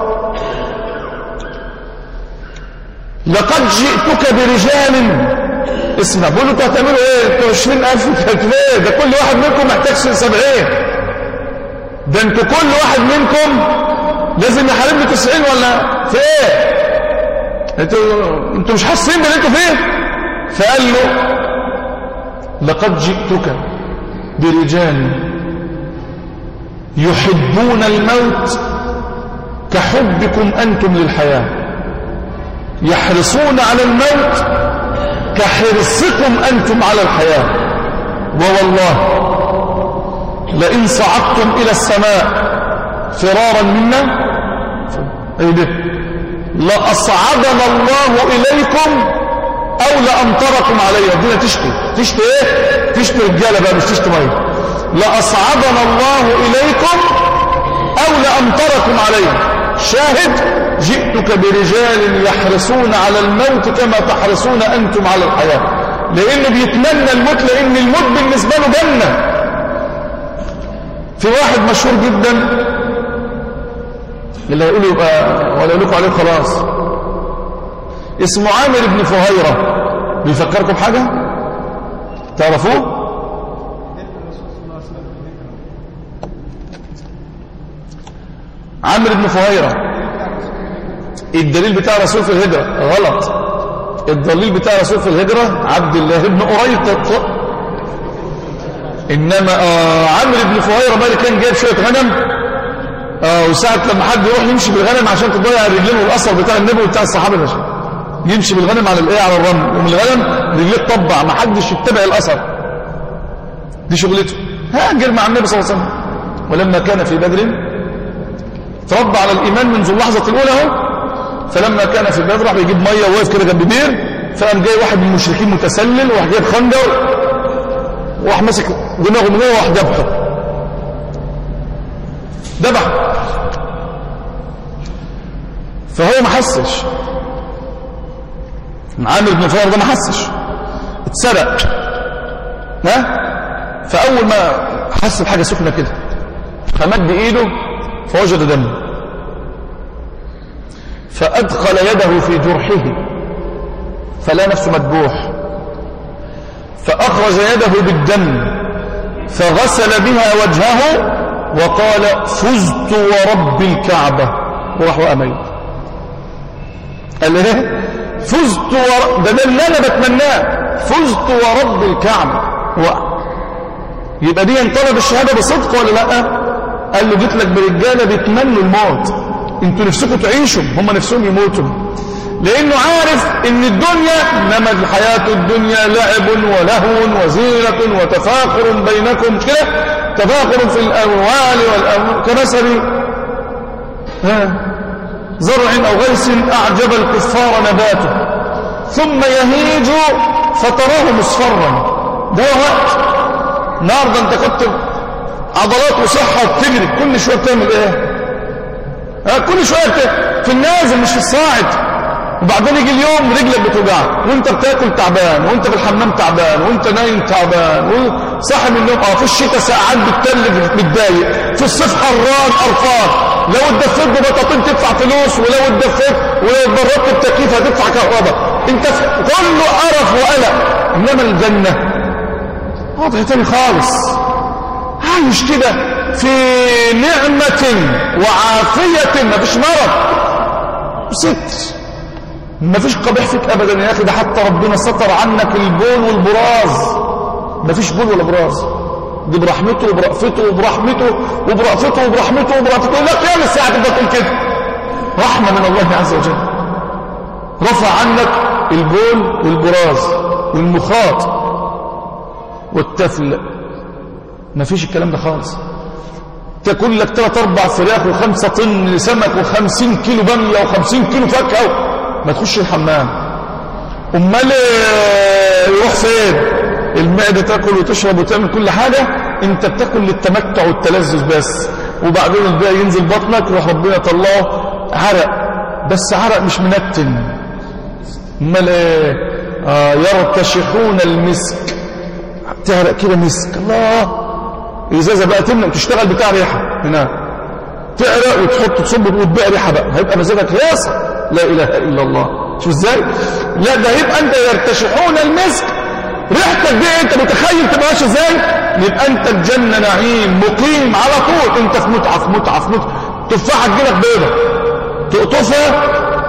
لقد جئتك برجال اسمع بقول انتوا هتعملوا ايه انتوا 20000 ليه ده كل واحد منكم محتاج 70 ده انتوا كل واحد منكم لازم يحارب له 90 ولا في ايه انتوا انتوا مش حاسين باللي انتوا فيه فقال له لقد جئتك برجال يحبون الموت كحبكم انتم للحياه يحرصون على الموت كحرصكم أنتم على الحياة ووالله لئن صعدتم إلى السماء فرارا منا ايه ده لأصعدنا الله إليكم أو لأمطركم عليها دينا تشتي تشتي ايه تشتي رجالة بقى مش تشتي مية لأصعدنا الله إليكم أو لأمطركم عليها شاهد جئتك برجال يحرصون على الموت كما تحرصون أنتم على الحياة لانه بيتمنى الموت لان الموت بالنسبة له جنة في واحد مشهور جدا اللي هيقول يبقى ولا يقول لكم عليه خلاص اسمه عامر بن فهيرة بيفكركم حاجة تعرفوه عامر بن فهيرة الدليل بتاع رسول في الهجرة غلط الدليل بتاع رسول في الهجرة عبد الله بن أريطة إنما آه عمرو بن فهيرة بقى كان جايب شوية غنم آه وساعة لما حد يروح يمشي بالغنم عشان تضيع الرجلين والأثر بتاع النبي وبتاع الصحابة ده يمشي بالغنم على الايه على الرمل ومن الغنم رجليه تطبع ما حدش يتبع الأثر دي شغلته هاجر مع النبي صلى الله عليه وسلم ولما كان في بدر تربى على الإيمان منذ اللحظة الأولى اهو فلما كان في بدر راح بيجيب مية وواقف كده جنب بير فقام جاي واحد من المشركين متسلل وراح جايب خنجر وراح ماسك دماغه من وراح ذبحه ذبحه فهو ما حسش عامر بن فهر ده ما حسش اتسرق ها فاول ما حس بحاجه سخنه كده فمد ايده فوجد دم فادخل يده في جرحه فلا نفسه مذبوح فأخرج يده بالدم فغسل بها وجهه وقال فزت ورب الكعبة وراح وأميت قال ايه فزت ور... ده ده اللي انا بتمناه فزت ورب الكعبة و... يبقى دي انطلب الشهادة بصدق ولا لا قال له جيت لك برجالة بيتمنوا الموت انتوا نفسكم تعيشوا هم نفسهم يموتوا لانه عارف ان الدنيا انما الحياة الدنيا لعب ولهو وزينة وتفاخر بينكم كده تفاخر في الاموال والاموال كمثل زرع او غيث اعجب الكفار نباته ثم يهيج فتراه مصفرا ده وقت النهارده انت كنت عضلات وصحة تجري كل شوية بتعمل ايه ها كل شوية في النازل مش في الصاعد وبعدين يجي اليوم رجلك بتوجعك وانت بتاكل تعبان وانت في الحمام تعبان وانت نايم تعبان وصاحي من النوم اه في الشتاء ساعات بتتلج متضايق في الصيف حران قرفان لو اتدفيت ببطاطين تدفع فلوس ولو اتدفيت ولو اتبردت بتكييف هتدفع كهرباء انت في كله قرف وقلق انما الجنه وضع تاني خالص عايش كده في نعمة وعافية مفيش مرض ست مفيش قبيح فيك ابدا يا اخي ده حتى ربنا ستر عنك البول والبراز مفيش بول ولا براز دي برحمته وبرأفته وبرحمته وبرأفته وبرحمته وبرأفته لا قيام الساعة تبقى تقول كده رحمة من الله عز وجل رفع عنك البول والبراز والمخاط والتفل مفيش الكلام ده خالص تاكل لك ثلاث اربع فراخ وخمسة طن سمك وخمسين كيلو بامية وخمسين كيلو فاكهة ما تخش الحمام امال يروح فين المعدة تاكل وتشرب وتعمل كل حاجة انت بتاكل للتمتع والتلذذ بس وبعدين الباقي ينزل بطنك يروح ربنا يطلعه عرق بس عرق مش منتن امال ايه آه يرتشحون المسك تهرق كده مسك الله الازازه بقى تمنع وتشتغل بتاع ريحه هناك تعرق وتحط تصب وتبقى ريحه بقى هيبقى مزاجك ياسر لا اله الا الله شوف ازاي لا ده هيبقى انت يرتشحون المسك ريحتك دي انت متخيل تبقى ماشي ازاي يبقى انت الجنه نعيم مقيم على طول انت في متعه في متعه في متعه تفاحه تجيلك بيضه تقطفها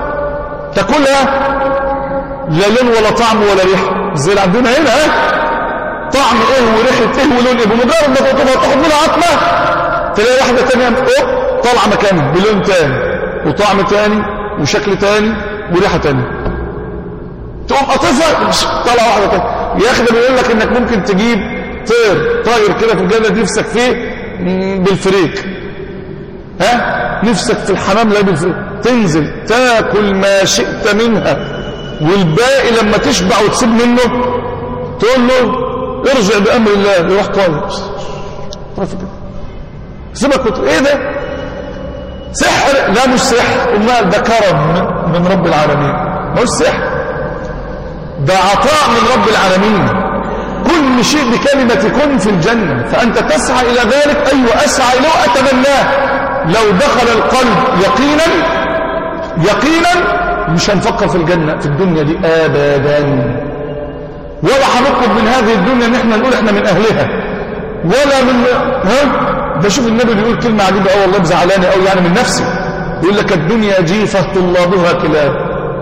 تاكلها لا لون ولا طعم ولا ريحه زي اللي عندنا هنا ها طعم ايه وريحه ايه ولون ايه بمجرد ما تقطفها تاخد منها عطمه تلاقي واحده ثانيه اوب طالعه مكانها بلون تاني وطعم تاني وشكل تاني وريحه تانية تقوم قاطفها طالعه واحده تانية يا اخي ده بيقول لك انك ممكن تجيب طير طاير كده في الجنه نفسك فيه بالفريك ها نفسك في الحمام لا بالفريك تنزل تاكل ما شئت منها والباقي لما تشبع وتسيب منه تقول له ارجع بامر الله يروح طاير سيبك وت... ايه ده سحر لا مش سحر امال ده كرم من رب العالمين مش سحر ده عطاء من رب العالمين كل شيء بكلمة كن في الجنة فأنت تسعى إلى ذلك أيوة أسعى لو أتمناه لو دخل القلب يقينا يقينا مش هنفكر في الجنة في الدنيا دي أبدا ولا هنطلب من هذه الدنيا ان احنا نقول احنا من اهلها ولا من ها ده شوف النبي بيقول كلمة عجيبة أو والله مزعلاني أو يعني من نفسي يقول لك الدنيا جيفة طلابها كلاب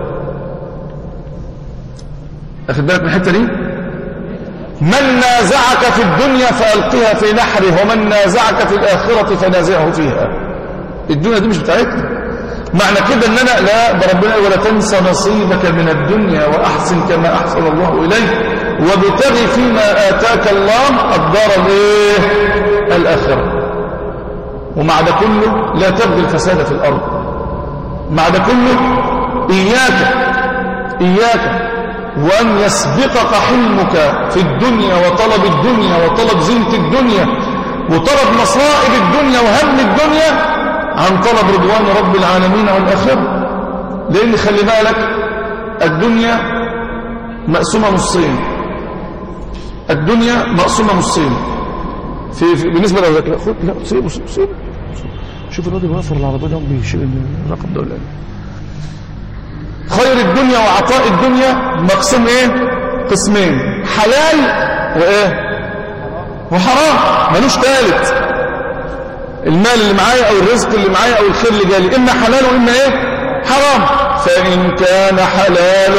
أخذ بالك من الحتة دي من نازعك في الدنيا فألقها في نحره ومن نازعك في الآخرة فنازعه فيها الدنيا دي مش بتاعتنا معنى كده ان انا لا ده ربنا ولا تنسى نصيبك من الدنيا واحسن كما احسن الله اليك وابتغي فيما اتاك الله الدار الايه الاخره ومع ده كله لا تبغي الفساد في الارض مع ده كله اياك اياك وان يسبقك حلمك في الدنيا وطلب الدنيا وطلب زينه الدنيا وطلب مصائب الدنيا وهم الدنيا عن طلب رضوان رب العالمين والآخرة لأن خلي بالك الدنيا مقسومة نصين الدنيا مقسومة نصين في, في بالنسبة لك لا خد لا سيبه سيبه شوف الراجل واقف العربية ده بيشيل الرقم ده ولا خير الدنيا وعطاء الدنيا مقسوم ايه قسمين حلال وايه وحرام ملوش ثالث المال اللي معايا او الرزق اللي معايا او الخير اللي جالي اما حلال واما ايه حرام فان كان حلال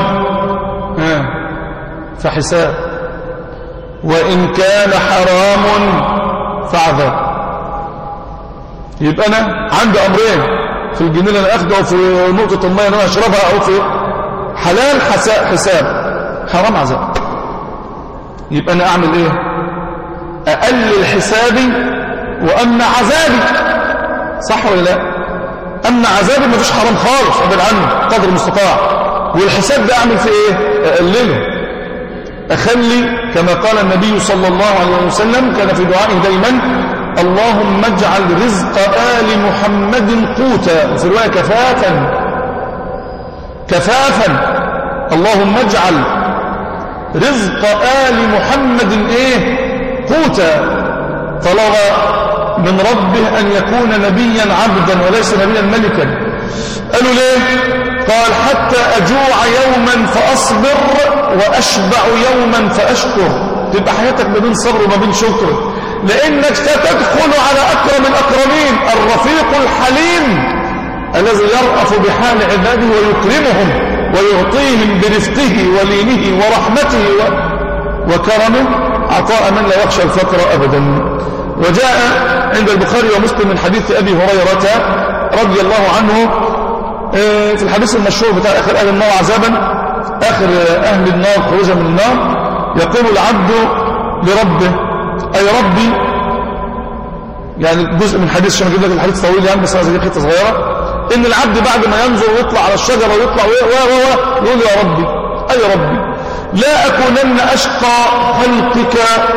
فحساب وان كان حرام فعذاب يبقى انا عندي امرين في الجنين اللي انا اخده او في نقطه الميه اللي انا اشربها او في حلال حساب حرام عذاب يبقى انا اعمل ايه اقلل حسابي وأمن عذابي صح ولا لا أمن عذابي ما فيش حرام خالص أبعد عنه قدر المستطاع والحساب ده أعمل فيه إيه أقلله أخلي كما قال النبي صلى الله عليه وسلم كان في دعائه دائما اللهم اجعل رزق آل محمد قوتا وفي رواية كفافا كفافا اللهم اجعل رزق آل محمد ايه قوتا طلب من ربه أن يكون نبيا عبدا وليس نبيا ملكا قالوا ليه قال حتى أجوع يوما فأصبر وأشبع يوما فأشكر تبقى حياتك ما بين صبر وما بين شكر لأنك ستدخل على أكرم الأكرمين الرفيق الحليم الذي يرأف بحال عباده ويكرمهم ويعطيهم برفقه ولينه ورحمته وكرمه عطاء من لا يخشى الفقر أبدا وجاء عند البخاري ومسلم من حديث أبي هريرة رضي الله عنه آه، في الحديث المشهور بتاع آخر أهل النار عذابا آخر أهل النار خروجا من النار يقول العبد لربه أي ربي يعني جزء من حديث عشان اجيب لك الحديث طويل يعني بس هذه حته صغيره ان العبد بعد ما ينظر ويطلع على الشجره ويطلع و و يقول يا ربي اي ربي لا اكونن اشقى خلقك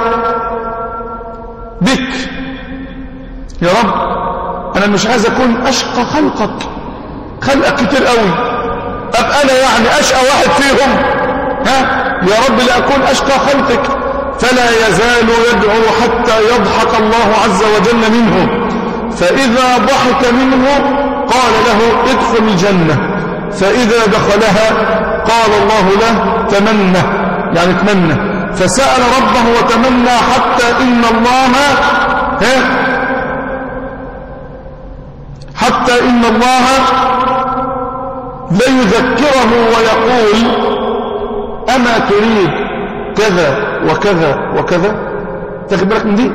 بك يا رب أنا مش عايز أكون أشقى خلقك خلقك كتير قوي أبقى أنا يعني أشقى واحد فيهم ها يا رب لأكون أشقى خلقك فلا يزال يدعو حتى يضحك الله عز وجل منه فإذا ضحك منه قال له ادخل الجنة فإذا دخلها قال الله له تمنى يعني تمنى فسأل ربه وتمنى حتى إن الله حتى إن الله ليذكره ويقول أما تريد كذا وكذا وكذا تاخد بالك من دي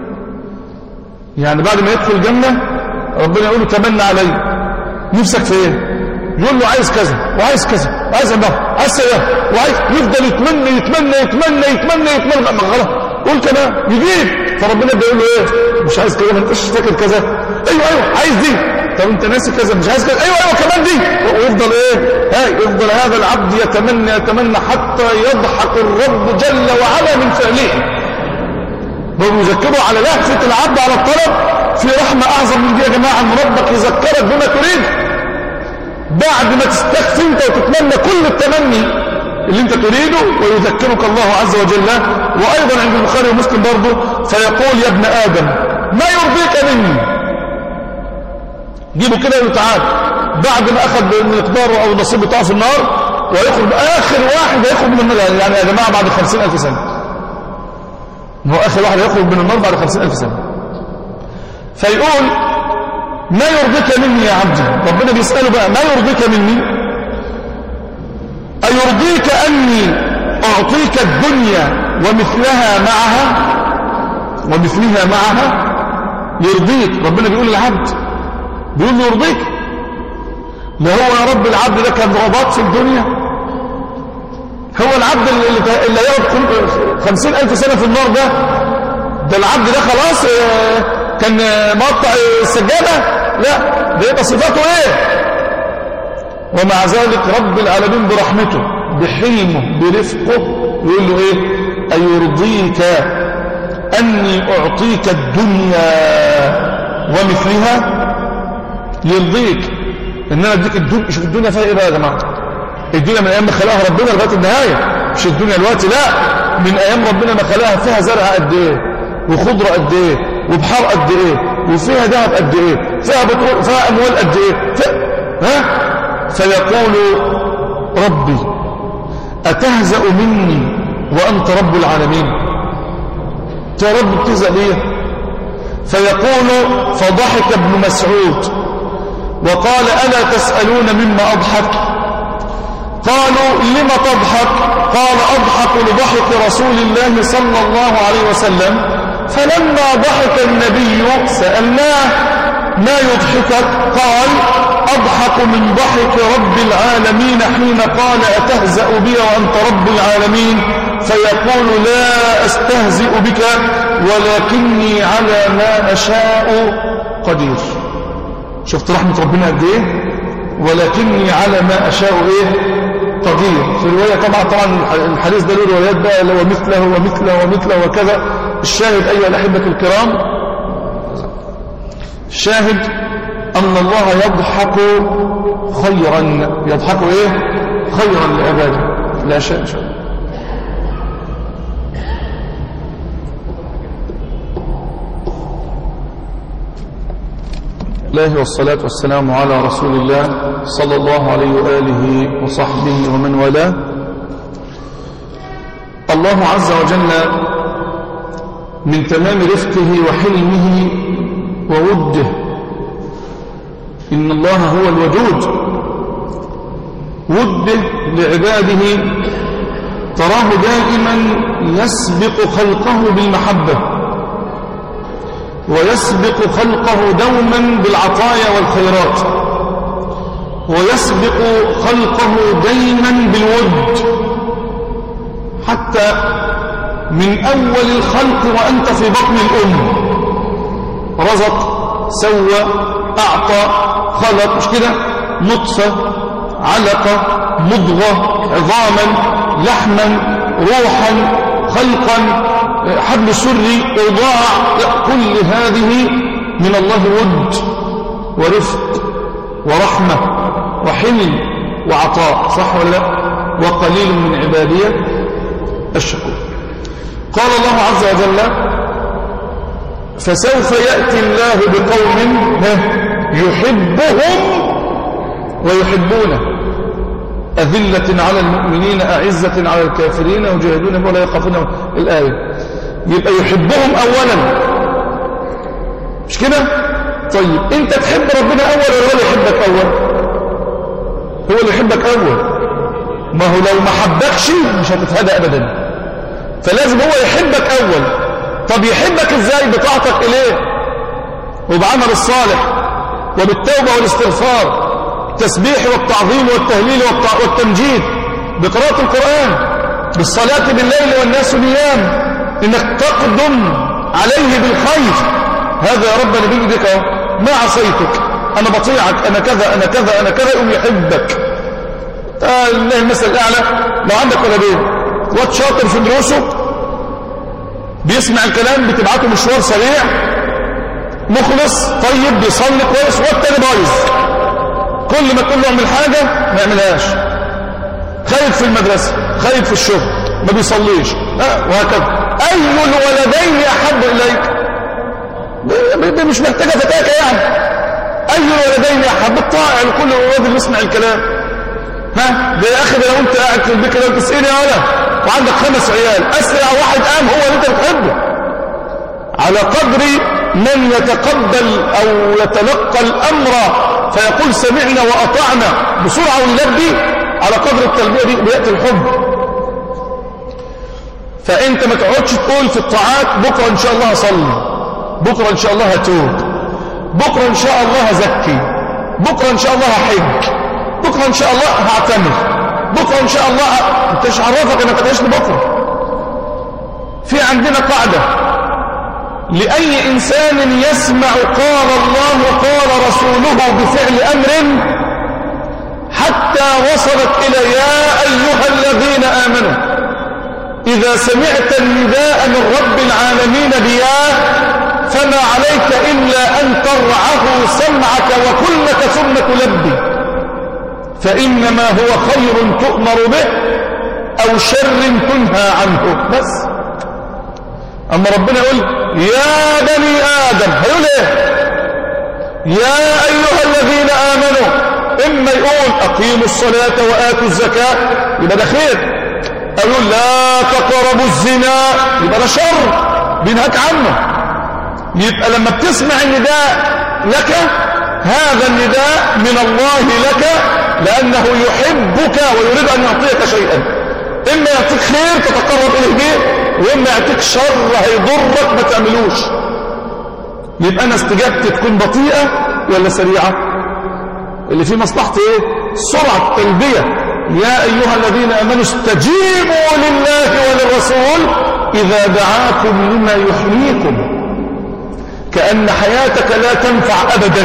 يعني بعد ما يدخل الجنة ربنا يقول له تمنى علي نفسك في ايه يقول له عايز كذا وعايز كذا وعايز ده عايز سيارة وعايز يفضل يتمنى يتمنى يتمنى يتمنى يتمنى ما غلط قول كمان يجيب فربنا بيقول له ايه مش عايز كذا ما انتش فاكر كذا ايوه ايوه عايز دي طب انت ناسي كذا مش عايز كذا ايوه ايوه كمان دي ويفضل ايه ها يفضل هذا العبد يتمنى يتمنى حتى يضحك الرب جل وعلا من فعله ويذكره على لهفة العبد على الطلب في رحمة أعظم من دي يا جماعة أن ربك يذكرك بما تريد بعد ما تستخفي انت وتتمنى كل التمني اللي انت تريده ويذكرك الله عز وجل وأيضا عند البخاري ومسلم برضه فيقول يا ابن آدم ما يرضيك مني جيبوا كده وتعال بعد ما أخذ مقداره أو النصيب بتاعه في النار ويخرج آخر واحد يخرج من النار يعني يا جماعة بعد خمسين ألف سنة هو آخر واحد يخرج من النار بعد خمسين ألف سنة فيقول ما يرضيك مني يا عبدي ربنا بيسأله بقى ما يرضيك مني أيرضيك أني أعطيك الدنيا ومثلها معها ومثلها معها يرضيك ربنا بيقول للعبد بيقول له يرضيك ما هو يا رب العبد ده كان رباط في الدنيا هو العبد اللي, اللي يقعد خمسين ألف سنة في النار ده ده العبد ده خلاص كان مقطع السجادة لا ده يبقى صفاته ايه ومع ذلك رب العالمين برحمته بحلمه برفقه يقول له ايه أيرضيك أني أعطيك الدنيا ومثلها يرضيك ان انا اديك الدنيا شوف الدنيا فيها ايه بقى يا جماعه الدنيا من ايام ما خلقها ربنا لغايه النهايه مش الدنيا دلوقتي لا من ايام ربنا ما خلقها فيها زرع قد ايه وخضره قد ايه وبحار قد ايه وفيها ذهب قد ايه فيها بترول فيها اموال قد ايه فيها ها فيقول ربي اتهزأ مني وانت رب العالمين يا رب بتهزأ ليه فيقول فضحك ابن مسعود وقال ألا تسألون مما أضحك قالوا لم تضحك قال أضحك لضحك رسول الله صلى الله عليه وسلم فلما ضحك النبي سألناه ما يضحكك قال أضحك من ضحك رب العالمين حين قال أتهزأ بي وأنت رب العالمين فيقول لا أستهزئ بك ولكني على ما أشاء قدير شفت رحمة ربنا قد ايه ولكني على ما أشاء ايه قدير في رواية طبعا طبعا الحديث ده له روايات بقى اللي هو مثله ومثله ومثله وكذا الشاهد أيها الأحبة الكرام الشاهد أن الله يضحك خيرا يضحك ايه خيرا لعباده لا شيء إن شاء الله الله والصلاة والسلام على رسول الله صلى الله عليه وآله وصحبه ومن والاه الله عز وجل من تمام رفقه وحلمه ووده إن الله هو الودود وده لعباده تراه دائما يسبق خلقه بالمحبة ويسبق خلقه دوما بالعطايا والخيرات ويسبق خلقه دائما بالود حتى من أول الخلق وأنت في بطن الأم رزق سوى أعطى خلق مش كده نطفة علقة مضغة عظاما لحما روحا خلقا حبل سري وضاع كل هذه من الله ود ورفق ورحمة وحلم وعطاء صح ولا لا وقليل من عبادية الشكور قال الله عز وجل فسوف يأتي الله بقوم يحبهم ويحبونه أذلة على المؤمنين أعزة على الكافرين وجاهدون ولا يخافون الآية يبقى يحبهم أولا مش كده طيب انت تحب ربنا أول ولا هو اللي يحبك أول هو اللي يحبك أول ما هو لو ما حبكش مش هتتهدى أبدا فلازم هو يحبك أول طب يحبك ازاي بطاعتك إليه وبعمل الصالح وبالتوبة والاستغفار التسبيح والتعظيم والتهليل والتمجيد بقراءة القرآن بالصلاة بالليل والناس نيام انك تقدم عليه بالخير هذا يا رب انا بيجي بك ما عصيتك انا بطيعك انا كذا انا كذا انا كذا يقوم يحبك الله المثل الاعلى لو عندك ولدين واد شاطر في دروسه بيسمع الكلام بتبعته مشوار سريع مخلص طيب بيصلي كويس والتاني بايظ كل ما تقول له اعمل حاجه ما يعملهاش خايف في المدرسه خايف في الشغل ما بيصليش ها وهكذا أي الولدين أحب إليك مش محتاجة فتاكة يعني أي الولدين أحب الطائع لكل الولاد يسمع الكلام ها ده يا أخي ده لو أنت قاعد في البيت كده تسألني يا ولد وعندك خمس عيال أسرع واحد قام هو اللي أنت بتحبه على قدر من يتقبل أو يتلقى الأمر فيقول سمعنا وأطعنا بسرعة ونلبي على قدر التلبية دي بيأتي الحب فأنت ما تقعدش تقول في الطاعات بكرة إن شاء الله هصلي بكرة إن شاء الله هتوب بكرة إن شاء الله هزكي بكرة إن شاء الله هحج بكرة إن شاء الله هعتمر بكرة إن شاء الله أنت مش عرفك إنك هتعيش بكرة في عندنا قاعدة لأي إنسان يسمع قال الله قال رسوله بفعل أمر حتى وصلت إلى يا أيها الذين آمنوا إذا سمعت النداء من رب العالمين بياه فما عليك إلا أن ترعه سمعك وكلك ثم تلبي فإنما هو خير تؤمر به أو شر تنهى عنه بس أما ربنا يقول يا بني آدم هيقول إيه يا أيها الذين آمنوا إما يقول أقيموا الصلاة وآتوا الزكاة يبقى ده خير يقول لا تقربوا الزنا يبقى ده شر بينهاك عنه يبقى لما بتسمع النداء لك هذا النداء من الله لك لأنه يحبك ويريد أن يعطيك شيئا إما يعطيك خير تتقرب إليه به وإما يعطيك شر هيضرك ما تعملوش يبقى أنا استجابتي تكون بطيئة ولا سريعة اللي فيه مصلحتي إيه سرعة تلبية يا أيها الذين أمنوا استجيبوا لله وللرسول إذا دعاكم لما يحييكم كأن حياتك لا تنفع أبدا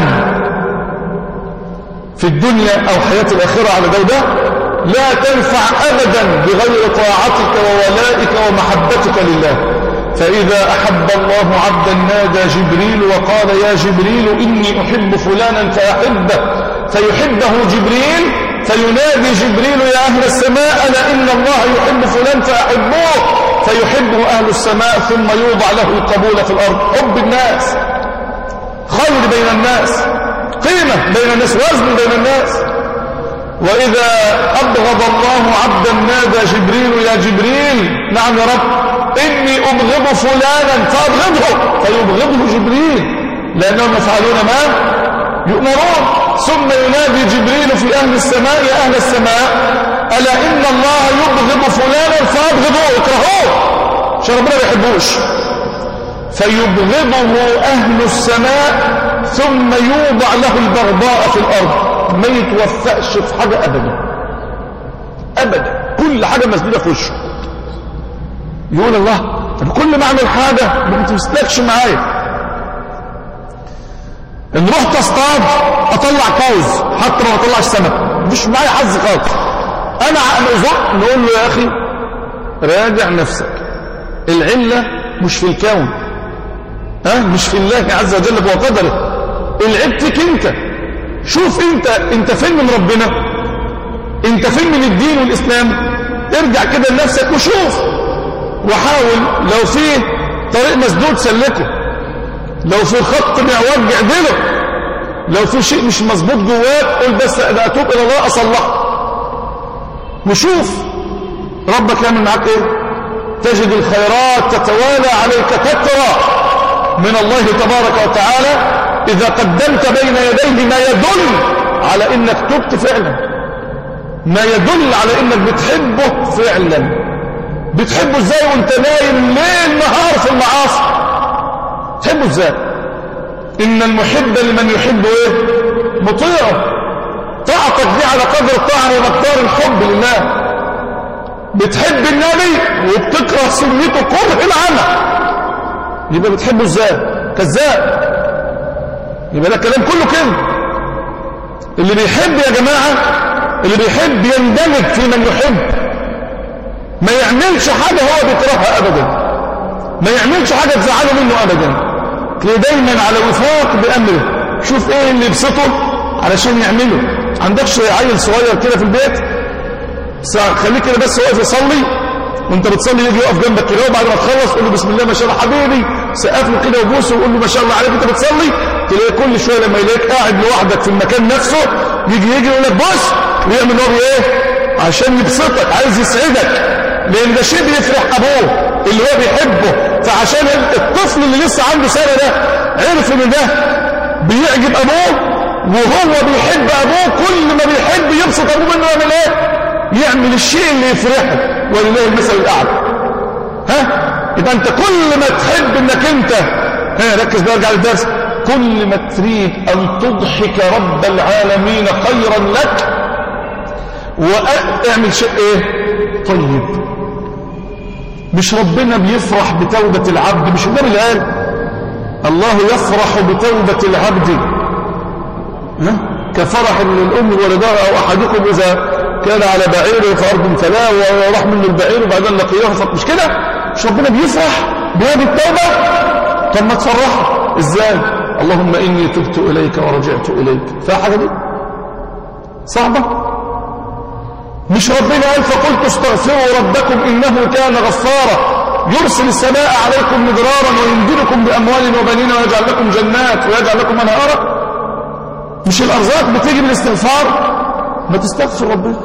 في الدنيا أو حياة الآخرة على جودة لا تنفع أبدا بغير طاعتك وولائك ومحبتك لله فإذا أحب الله عبدا نادى جبريل وقال يا جبريل إني أحب فلانا فأحبه فيحبه جبريل فينادي جبريل يا أهل السماء ألا إن الله يحب فلان فأحبوه فيحبه أهل السماء ثم يوضع له القبول في الأرض حب الناس خير بين الناس قيمة بين الناس وزن بين الناس وإذا أبغض الله عبدا نادى جبريل يا جبريل نعم يا رب إني أبغض فلانا فأبغضه فيبغضه جبريل لأنهم يفعلون ما يؤمرون ثم ينادي جبريل في أهل السماء يا أهل السماء ألا إن الله يبغض فلانا فأبغضوه اكرهوه عشان ربنا ما يحبوش فيبغضه أهل السماء ثم يوضع له البغضاء في الأرض ما يتوفقش في حاجة أبدا أبدا كل حاجة مسدودة في وشه يقول الله طب كل ما أعمل حاجة ما تمسلكش معايا ان رحت اصطاد اطلع كوز حتى ما اطلعش سمك مفيش معايا حظ خالص انا نظر نقول له يا اخي راجع نفسك العله مش في الكون ها مش في الله عز وجل وقدره العيب فيك انت شوف انت انت فين من ربنا انت فين من الدين والاسلام ارجع كده لنفسك وشوف وحاول لو في طريق مسدود سلكه لو في خط معوج اعدله لو في شيء مش مظبوط جواك قول بس انا اتوب الى الله اصلحه وشوف ربك يعمل معاك ايه تجد الخيرات تتوالى عليك تترى من الله تبارك وتعالى إذا قدمت بين يديه ما يدل على إنك تبت فعلا ما يدل على إنك بتحبه فعلا بتحبه ازاي وانت نايم ليل نهار في المعاصي تحبه ازاي إن المحب لمن يحب ايه مطيعه طاعتك دي على قدر الطاعة ومقدار الحب لله بتحب النبي وبتكره سنته كره العمى يبقى بتحبه ازاي كذاب يبقى ده الكلام كله كده اللي بيحب يا جماعة اللي بيحب يندمج في من يحب ما يعملش حاجة هو بيكرهها أبدا ما يعملش حاجة تزعله منه أبدا تلاقيه دايما على وفاق بأمره شوف ايه اللي يبسطه علشان يعمله عندكش عيل صغير كده في البيت خليك كده بس واقف يصلي وانت بتصلي يجي يقف جنبك كده وبعد ما تخلص قول له بسم الله ما شاء الله حبيبي سقف له كده وبوسه وقول له ما شاء الله عليك انت بتصلي تلاقي كل شويه لما يلاقيك قاعد لوحدك في المكان نفسه يجي يجي يقول لك بص ويعمل هو ايه عشان يبسطك عايز يسعدك لان ده شيء بيفرح ابوه اللي هو بيحبه فعشان الطفل اللي لسه عنده سنه ده عرف ان ده بيعجب ابوه وهو بيحب ابوه كل ما بيحب يبسط ابوه منه يعمل ايه يعمل الشيء اللي يفرحه ولله المثل الاعلى ها يبقى انت كل ما تحب انك انت ها ركز بقى ارجع للدرس كل ما تريد ان تضحك رب العالمين خيرا لك واعمل شيء ايه طيب مش ربنا بيفرح بتوبة العبد مش النبي اللي قال الله يفرح بتوبة العبد ها كفرح الام ولدها او احدكم اذا كان على بعير في ارض فلا وراح منه البعير وبعدين لقيه مش كده مش ربنا بيفرح بهذه التوبة طب ما تفرحوا ازاي اللهم اني تبت اليك ورجعت اليك فيها حاجه دي صعبه مش ربنا قال فقلت استغفروا ربكم إنه كان غفارا يرسل السماء عليكم مدرارا ويمددكم بأموال وبنين ويجعل لكم جنات ويجعل لكم أنهارا مش الأرزاق بتيجي بالاستغفار ما تستغفر ربنا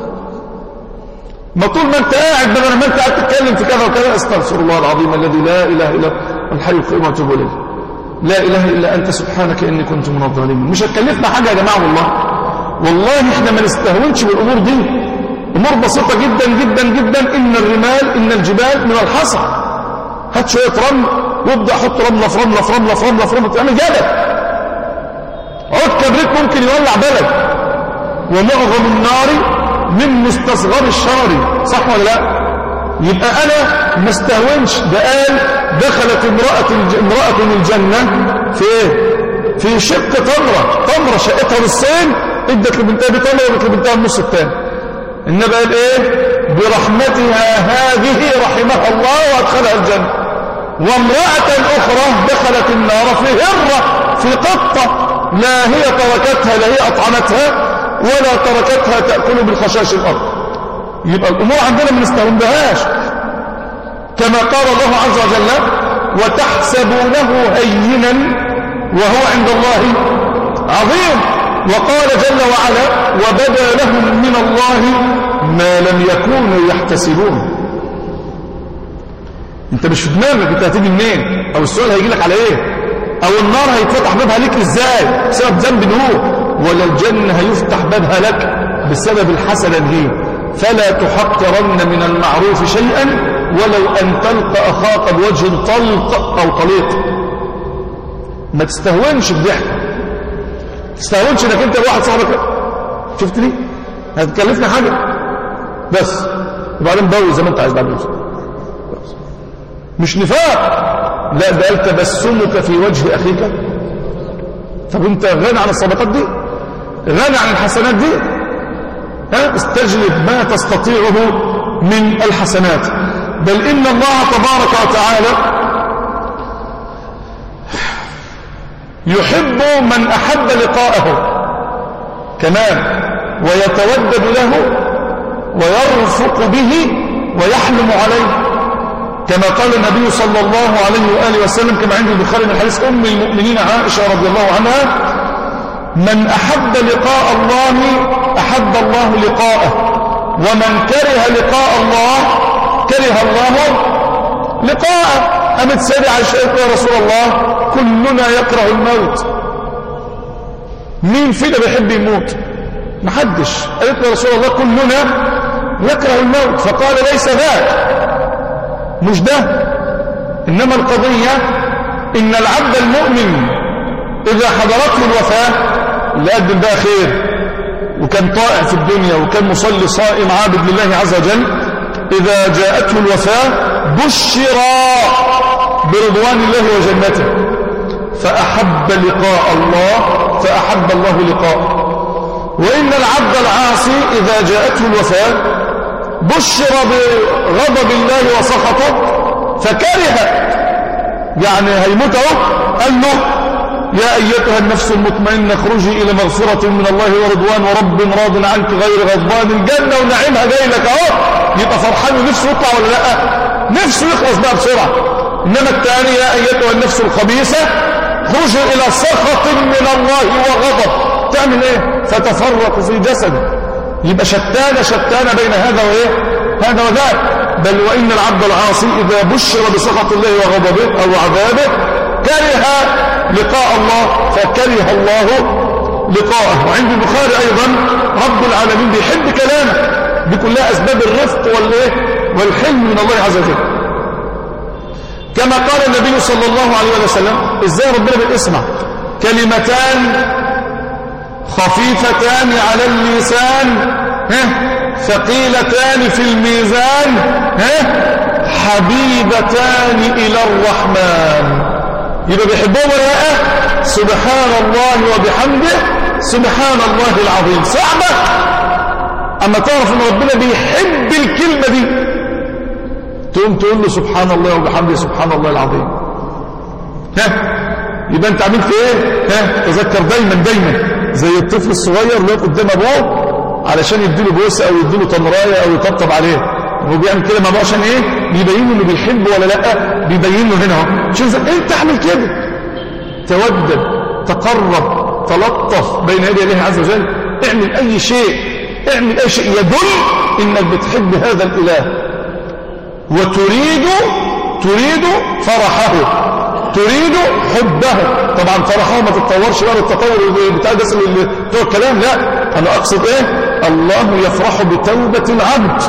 ما طول ما انت قاعد بدل ما انت قاعد تتكلم في كذا وكذا استغفر الله العظيم الذي لا اله الا الحي القيوم واتوب اليه لا اله الا انت سبحانك اني كنت من الظالمين مش هتكلفنا حاجه يا جماعه والله والله احنا ما نستهونش بالامور دي امور بسيطه جدا جدا جدا ان الرمال ان الجبال من الحصى هات شويه رمل وابدا حط رمله في رمله في رمله في رمله في رمله تعمل جبل عود كبريت ممكن يولع بلد ومعظم النار من مستصغر الشر صح ولا لا يبقى انا ما استهونش ده قال دخلت امراه امراه الجنه في ايه في شق تمره تمره شقتها نصين ادت لبنتها بتمره وادت لبنتها النص الثاني النبي قال ايه برحمتها هذه رحمها الله وادخلها الجنة وامرأة اخرى دخلت النار في هرة في قطة لا هي تركتها لا هي اطعمتها ولا تركتها تأكل بالخشاش الارض يبقى الامور عندنا ما نستهون كما قال الله عز وجل وتحسبونه هينا وهو عند الله عظيم وقال جل وعلا وبدا لهم من الله ما لم يكونوا يحتسبون انت مش في دماغك انت هتيجي منين او السؤال هيجي لك على ايه او النار هيتفتح بابها لك ازاي بسبب ذنب هو ولا الجنة هيفتح بابها لك بسبب الحسنة دي فلا تحقرن من المعروف شيئا ولو ان تلقى اخاك بوجه طلق او طليق ما تستهونش الضحك تستهونش انك انت واحد صاحبك شفت ليه هتكلفني حاجه بس وبعدين بوي زي ما انت عايز بعد بس مش نفاق لا ده قال تبسمك في وجه اخيك طب انت غني عن الصدقات دي غني عن الحسنات دي ها استجلب ما تستطيعه من الحسنات بل ان الله تبارك وتعالى يحب من أحب لقاءه كمان ويتودد له ويرفق به ويحلم عليه كما قال النبي صلى الله عليه وآله وسلم كما عند البخاري من حديث أم المؤمنين عائشة رضي الله عنها من أحب لقاء الله أحب الله لقاءه ومن كره لقاء الله كره الله لقاءه قامت سيدة عائشة يا رسول الله كلنا يكره الموت مين فينا بيحب يموت محدش قالت يا رسول الله كلنا يكره الموت فقال ليس ذاك مش ده إنما القضية إن العبد المؤمن إذا حضرته الوفاة اللي قدم بقى خير وكان طائع في الدنيا وكان مصلي صائم عابد لله عز وجل إذا جاءته الوفاة بشر برضوان الله وجنته فأحب لقاء الله فأحب الله لقاءه وإن العبد العاصي إذا جاءته الوفاة بشر بغضب الله وسخطه فكره يعني هيموت اهو قال له يا أيتها النفس المطمئنة اخرجي إلى مغفرة من الله ورضوان ورب راض عنك غير غضبان الجنة ونعيمها جاي لك أهو يبقى فرحان ونفسه يطلع ولا لا نفسه يخلص بقى بسرعة إنما الثاني يا أيتها النفس الخبيثة خرجي إلى سخط من الله وغضب تعمل إيه فتفرق في جسده يبقى شتان شتان بين هذا وإيه هذا وذاك بل وإن العبد العاصي إذا بشر بسخط الله وغضبه أو عذابه كره لقاء الله فكره الله لقاءه وعند البخاري أيضا رب العالمين بيحب كلامه دي كلها أسباب الرفق والإيه والحلم من الله عز وجل كما قال النبي صلى الله عليه وسلم ازاي ربنا بيسمع كلمتان خفيفتان على اللسان ها ثقيلتان في الميزان ها حبيبتان إلى الرحمن يبقى بيحبهم ولا لا سبحان الله وبحمده سبحان الله العظيم صعبة أما تعرف أن ربنا بيحب الكلمة دي تقوم تقول له سبحان الله وبحمده سبحان الله العظيم ها يبقى انت عملت ايه ها تذكر دايما دايما زي الطفل الصغير اللي قدام ابوه علشان يديله بوسه او يديله تمرايه او يطبطب عليه هو بيعمل كده ما عشان ايه بيبين له انه بيحبه ولا لا بيبين له هنا اهو شوف انت اعمل كده تودد تقرب تلطف بين يدي الله عز وجل اعمل اي شيء اعمل اي شيء يدل انك بتحب هذا الاله وتريد تريد فرحه تريد حبه طبعا فرحه ما تتطورش بقى التطور بتاع ده بتوع الكلام لا انا اقصد ايه الله يفرح بتوبة العبد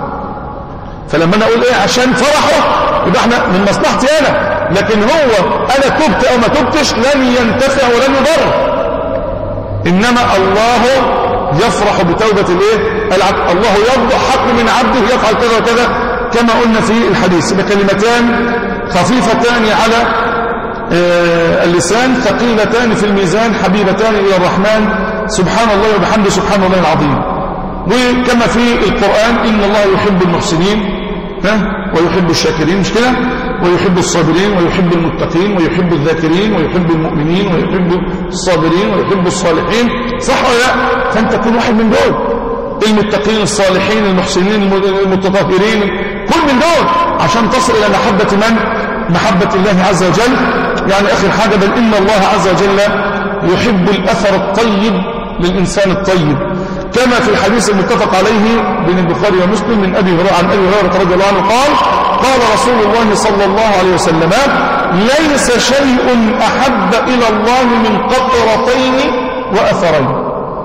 فلما انا اقول ايه عشان فرحه يبقى احنا من مصلحتي انا لكن هو انا تبت او ما تبتش لن ينتفع ولن يضر انما الله يفرح بتوبة الايه العبد الله يضحك من عبده يفعل كذا وكذا كما قلنا في الحديث بكلمتان خفيفتان على آه، اللسان ثقيلتان في الميزان حبيبتان إلى الرحمن سبحان الله وبحمده سبحان الله العظيم وكما في القرآن إن الله يحب المحسنين ويحب الشاكرين مش كده ويحب الصابرين ويحب المتقين ويحب الذاكرين ويحب المؤمنين ويحب الصابرين ويحب الصالحين صح ولا لا فانت تكون واحد من دول المتقين الصالحين المحسنين المتطهرين كل من دول عشان تصل إلى محبة من محبة الله عز وجل يعني آخر حاجة بل إن الله عز وجل يحب الأثر الطيب للإنسان الطيب كما في الحديث المتفق عليه بين البخاري ومسلم من أبي هريرة عن أبي هريرة رضي الله عنه قال قال رسول الله صلى الله عليه وسلم ليس شيء أحب إلى الله من قطرتين وأثرين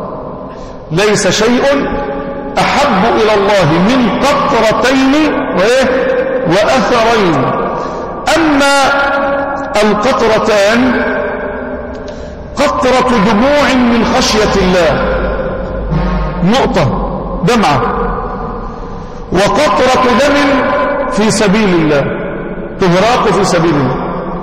ليس شيء أحب إلى الله من قطرتين وإيه وأثرين أما القطرتان قطرة دموع من خشية الله نقطة دمعة وقطرة دم في سبيل الله تهراق في سبيل الله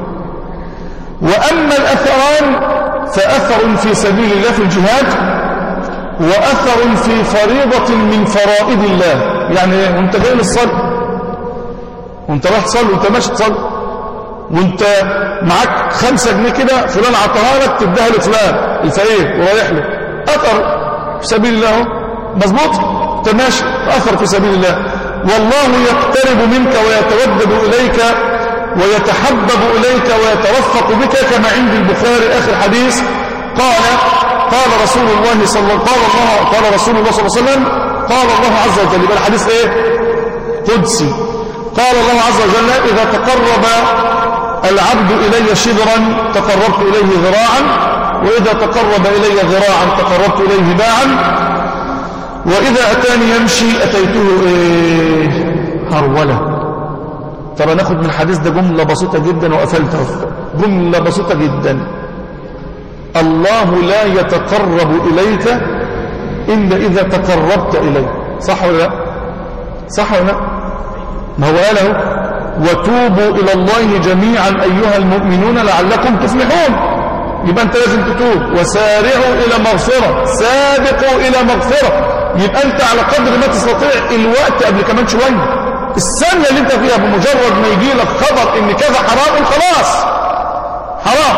وأما الأثران فأثر في سبيل الله في الجهاد وأثر في فريضة من فرائض الله يعني وانت جاي للصلاة وانت رايح تصلي وانت ماشي تصلي وانت معاك خمسة جنيه كده فلان عطاها لك تديها لفلان الفقير ورايح له أثر في سبيل الله مظبوط انت ماشي أثر في سبيل الله والله يقترب منك ويتودد إليك ويتحبب إليك ويتوفق بك كما عند البخاري آخر حديث قال قال رسول الله صلى الله قال الله قال رسول الله صلى الله عليه وسلم قال الله عز وجل يبقى الحديث ايه قدسي قال الله عز وجل إذا تقرب العبد إلي شبرا تقربت إليه ذراعا وإذا تقرب إلي ذراعا تقربت إليه باعا وإذا أتاني يمشي أتيته إيه هرولة ترى ناخد من الحديث ده جملة بسيطة جدا وقفلتها جملة بسيطة جدا الله لا يتقرب إليك إلا إذا تقربت إليه صح ولا لا صح ولا لا ما هو قاله وتوبوا إلى الله جميعا أيها المؤمنون لعلكم تفلحون يبقى أنت لازم تتوب وسارعوا إلى مغفرة سابقوا إلى مغفرة يبقى أنت على قدر ما تستطيع الوقت قبل كمان شوية السنة اللي أنت فيها بمجرد ما يجي لك خبر إن كذا حرام خلاص حرام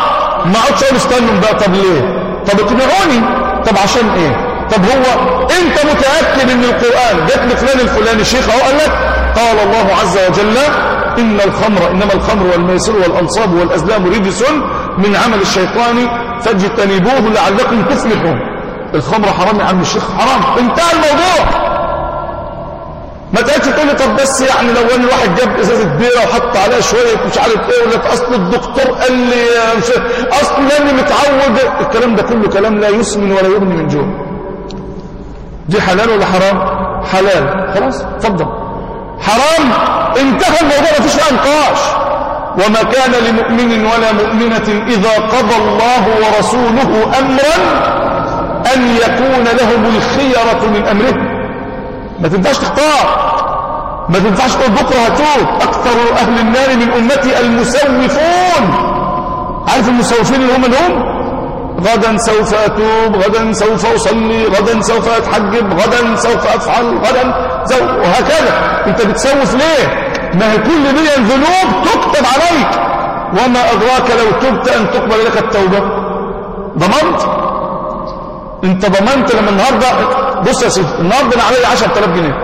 ما اقعدش اقول استنوا بقى طب ليه طب اقنعوني طب عشان ايه طب هو انت متاكد ان القران جت لفلان الفلاني شيخ اهو قال لك قال الله عز وجل ان الخمر انما الخمر والميسر والانصاب والازلام رجس من عمل الشيطان فاجتنبوه لعلكم تفلحون الخمر حرام يا عم الشيخ حرام انتهى الموضوع ما تقعدش تقول لي طب بس يعني لو ان الواحد جاب ازازه بيره وحط عليها شويه مش عارف ايه يقول لك اصل الدكتور قال لي مش اصل انا متعود الكلام ده كله كلام لا يسمن ولا يغني من جوع دي حلال ولا حرام حلال خلاص اتفضل حرام انتهى الموضوع ما فيش فيها نقاش وما كان لمؤمن ولا مؤمنة إذا قضى الله ورسوله أمرا أن يكون لهم الخيرة من أمره ما تنفعش تختار ما تنفعش تقول بكره هتوب اكثر اهل النار من امتي المسوفون عارف المسوفين اللي هم من هم غدا سوف اتوب غدا سوف اصلي غدا سوف اتحجب غدا سوف افعل غدا سوف وهكذا انت بتسوف ليه ما هي كل دي الذنوب تكتب عليك وما ادراك لو تبت ان تقبل لك التوبه ضمنت انت ضمنت لما النهارده بص يا سيدي النهارده انا عليا 10000 جنيه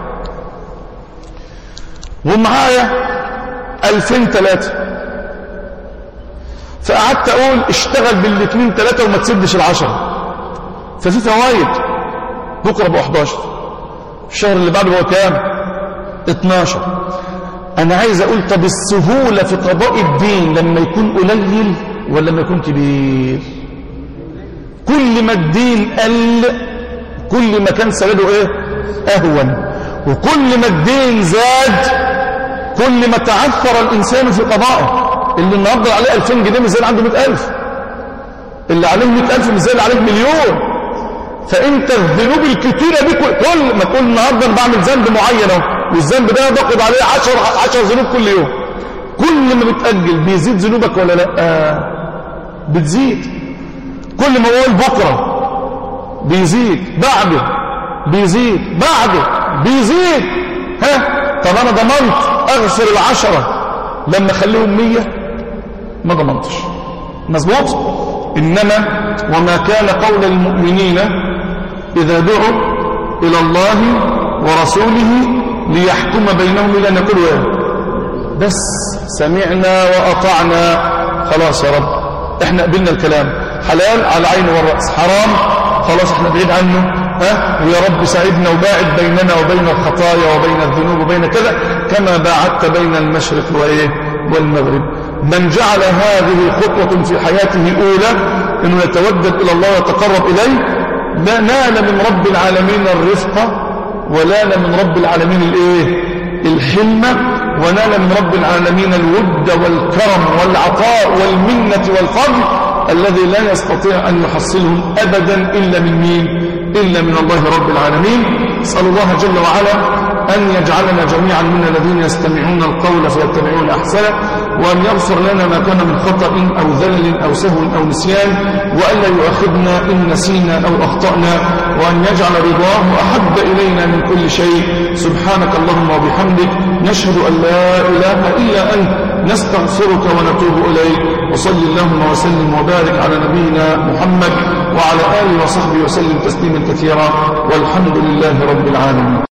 ومعايا 2003 فقعدت اقول اشتغل بالاثنين ثلاثه وما تسدش العشرة ففي فوائد بكره ب 11 الشهر اللي بعده هو كام 12 انا عايز اقول طب السهوله في قضاء الدين لما يكون قليل ولا لما يكون كبير كل ما الدين قل كل ما كان سببه ايه اهون وكل ما الدين زاد كل ما تعثر الانسان في قضائه اللي النهارده عليه 2000 جنيه مش زي اللي عنده 100000 اللي عليه 100000 مش زي اللي عليه مليون فانت الذنوب الكتيره دي كل ما تقول النهارده انا بعمل ذنب معين اهو والذنب ده باخد عليه 10 10 ذنوب كل يوم كل ما بتاجل بيزيد ذنوبك ولا لا آه بتزيد كل ما اقول بكره بيزيد بعده بيزيد بعده بيزيد ها طب انا ضمنت اغفر العشرة لما اخليهم مية ما ضمنتش مظبوط انما وما كان قول المؤمنين اذا دعوا الى الله ورسوله ليحكم بينهم الا ان يقولوا ايه بس سمعنا واطعنا خلاص يا رب احنا قبلنا الكلام حلال على العين والراس حرام خلاص احنا بعيد عنه ها ويا رب ساعدنا وباعد بيننا وبين الخطايا وبين الذنوب وبين كذا كما باعدت بين المشرق وايه والمغرب من جعل هذه خطوة في حياته أولى أنه يتودد إلى الله ويتقرب إليه لا نال من رب العالمين الرفق ونال من رب العالمين الايه الحلم ونال من رب العالمين الود والكرم والعطاء والمنة والفضل الذي لا يستطيع أن يحصلهم أبدا إلا من مين إلا من الله رب العالمين اسأل الله جل وعلا أن يجعلنا جميعا من الذين يستمعون القول فيتبعون أحسنه وأن يغفر لنا ما كان من خطأ أو ذلل أو سهو أو نسيان وألا يؤاخذنا إن نسينا أو أخطأنا وأن يجعل رضاه أحب إلينا من كل شيء سبحانك اللهم وبحمدك نشهد أن لا إله إلا أنت نستغفرك ونتوب إليك وصل اللهم وسلم وبارك على نبينا محمد وعلى آله وصحبه وسلم تسليما كثيرا والحمد لله رب العالمين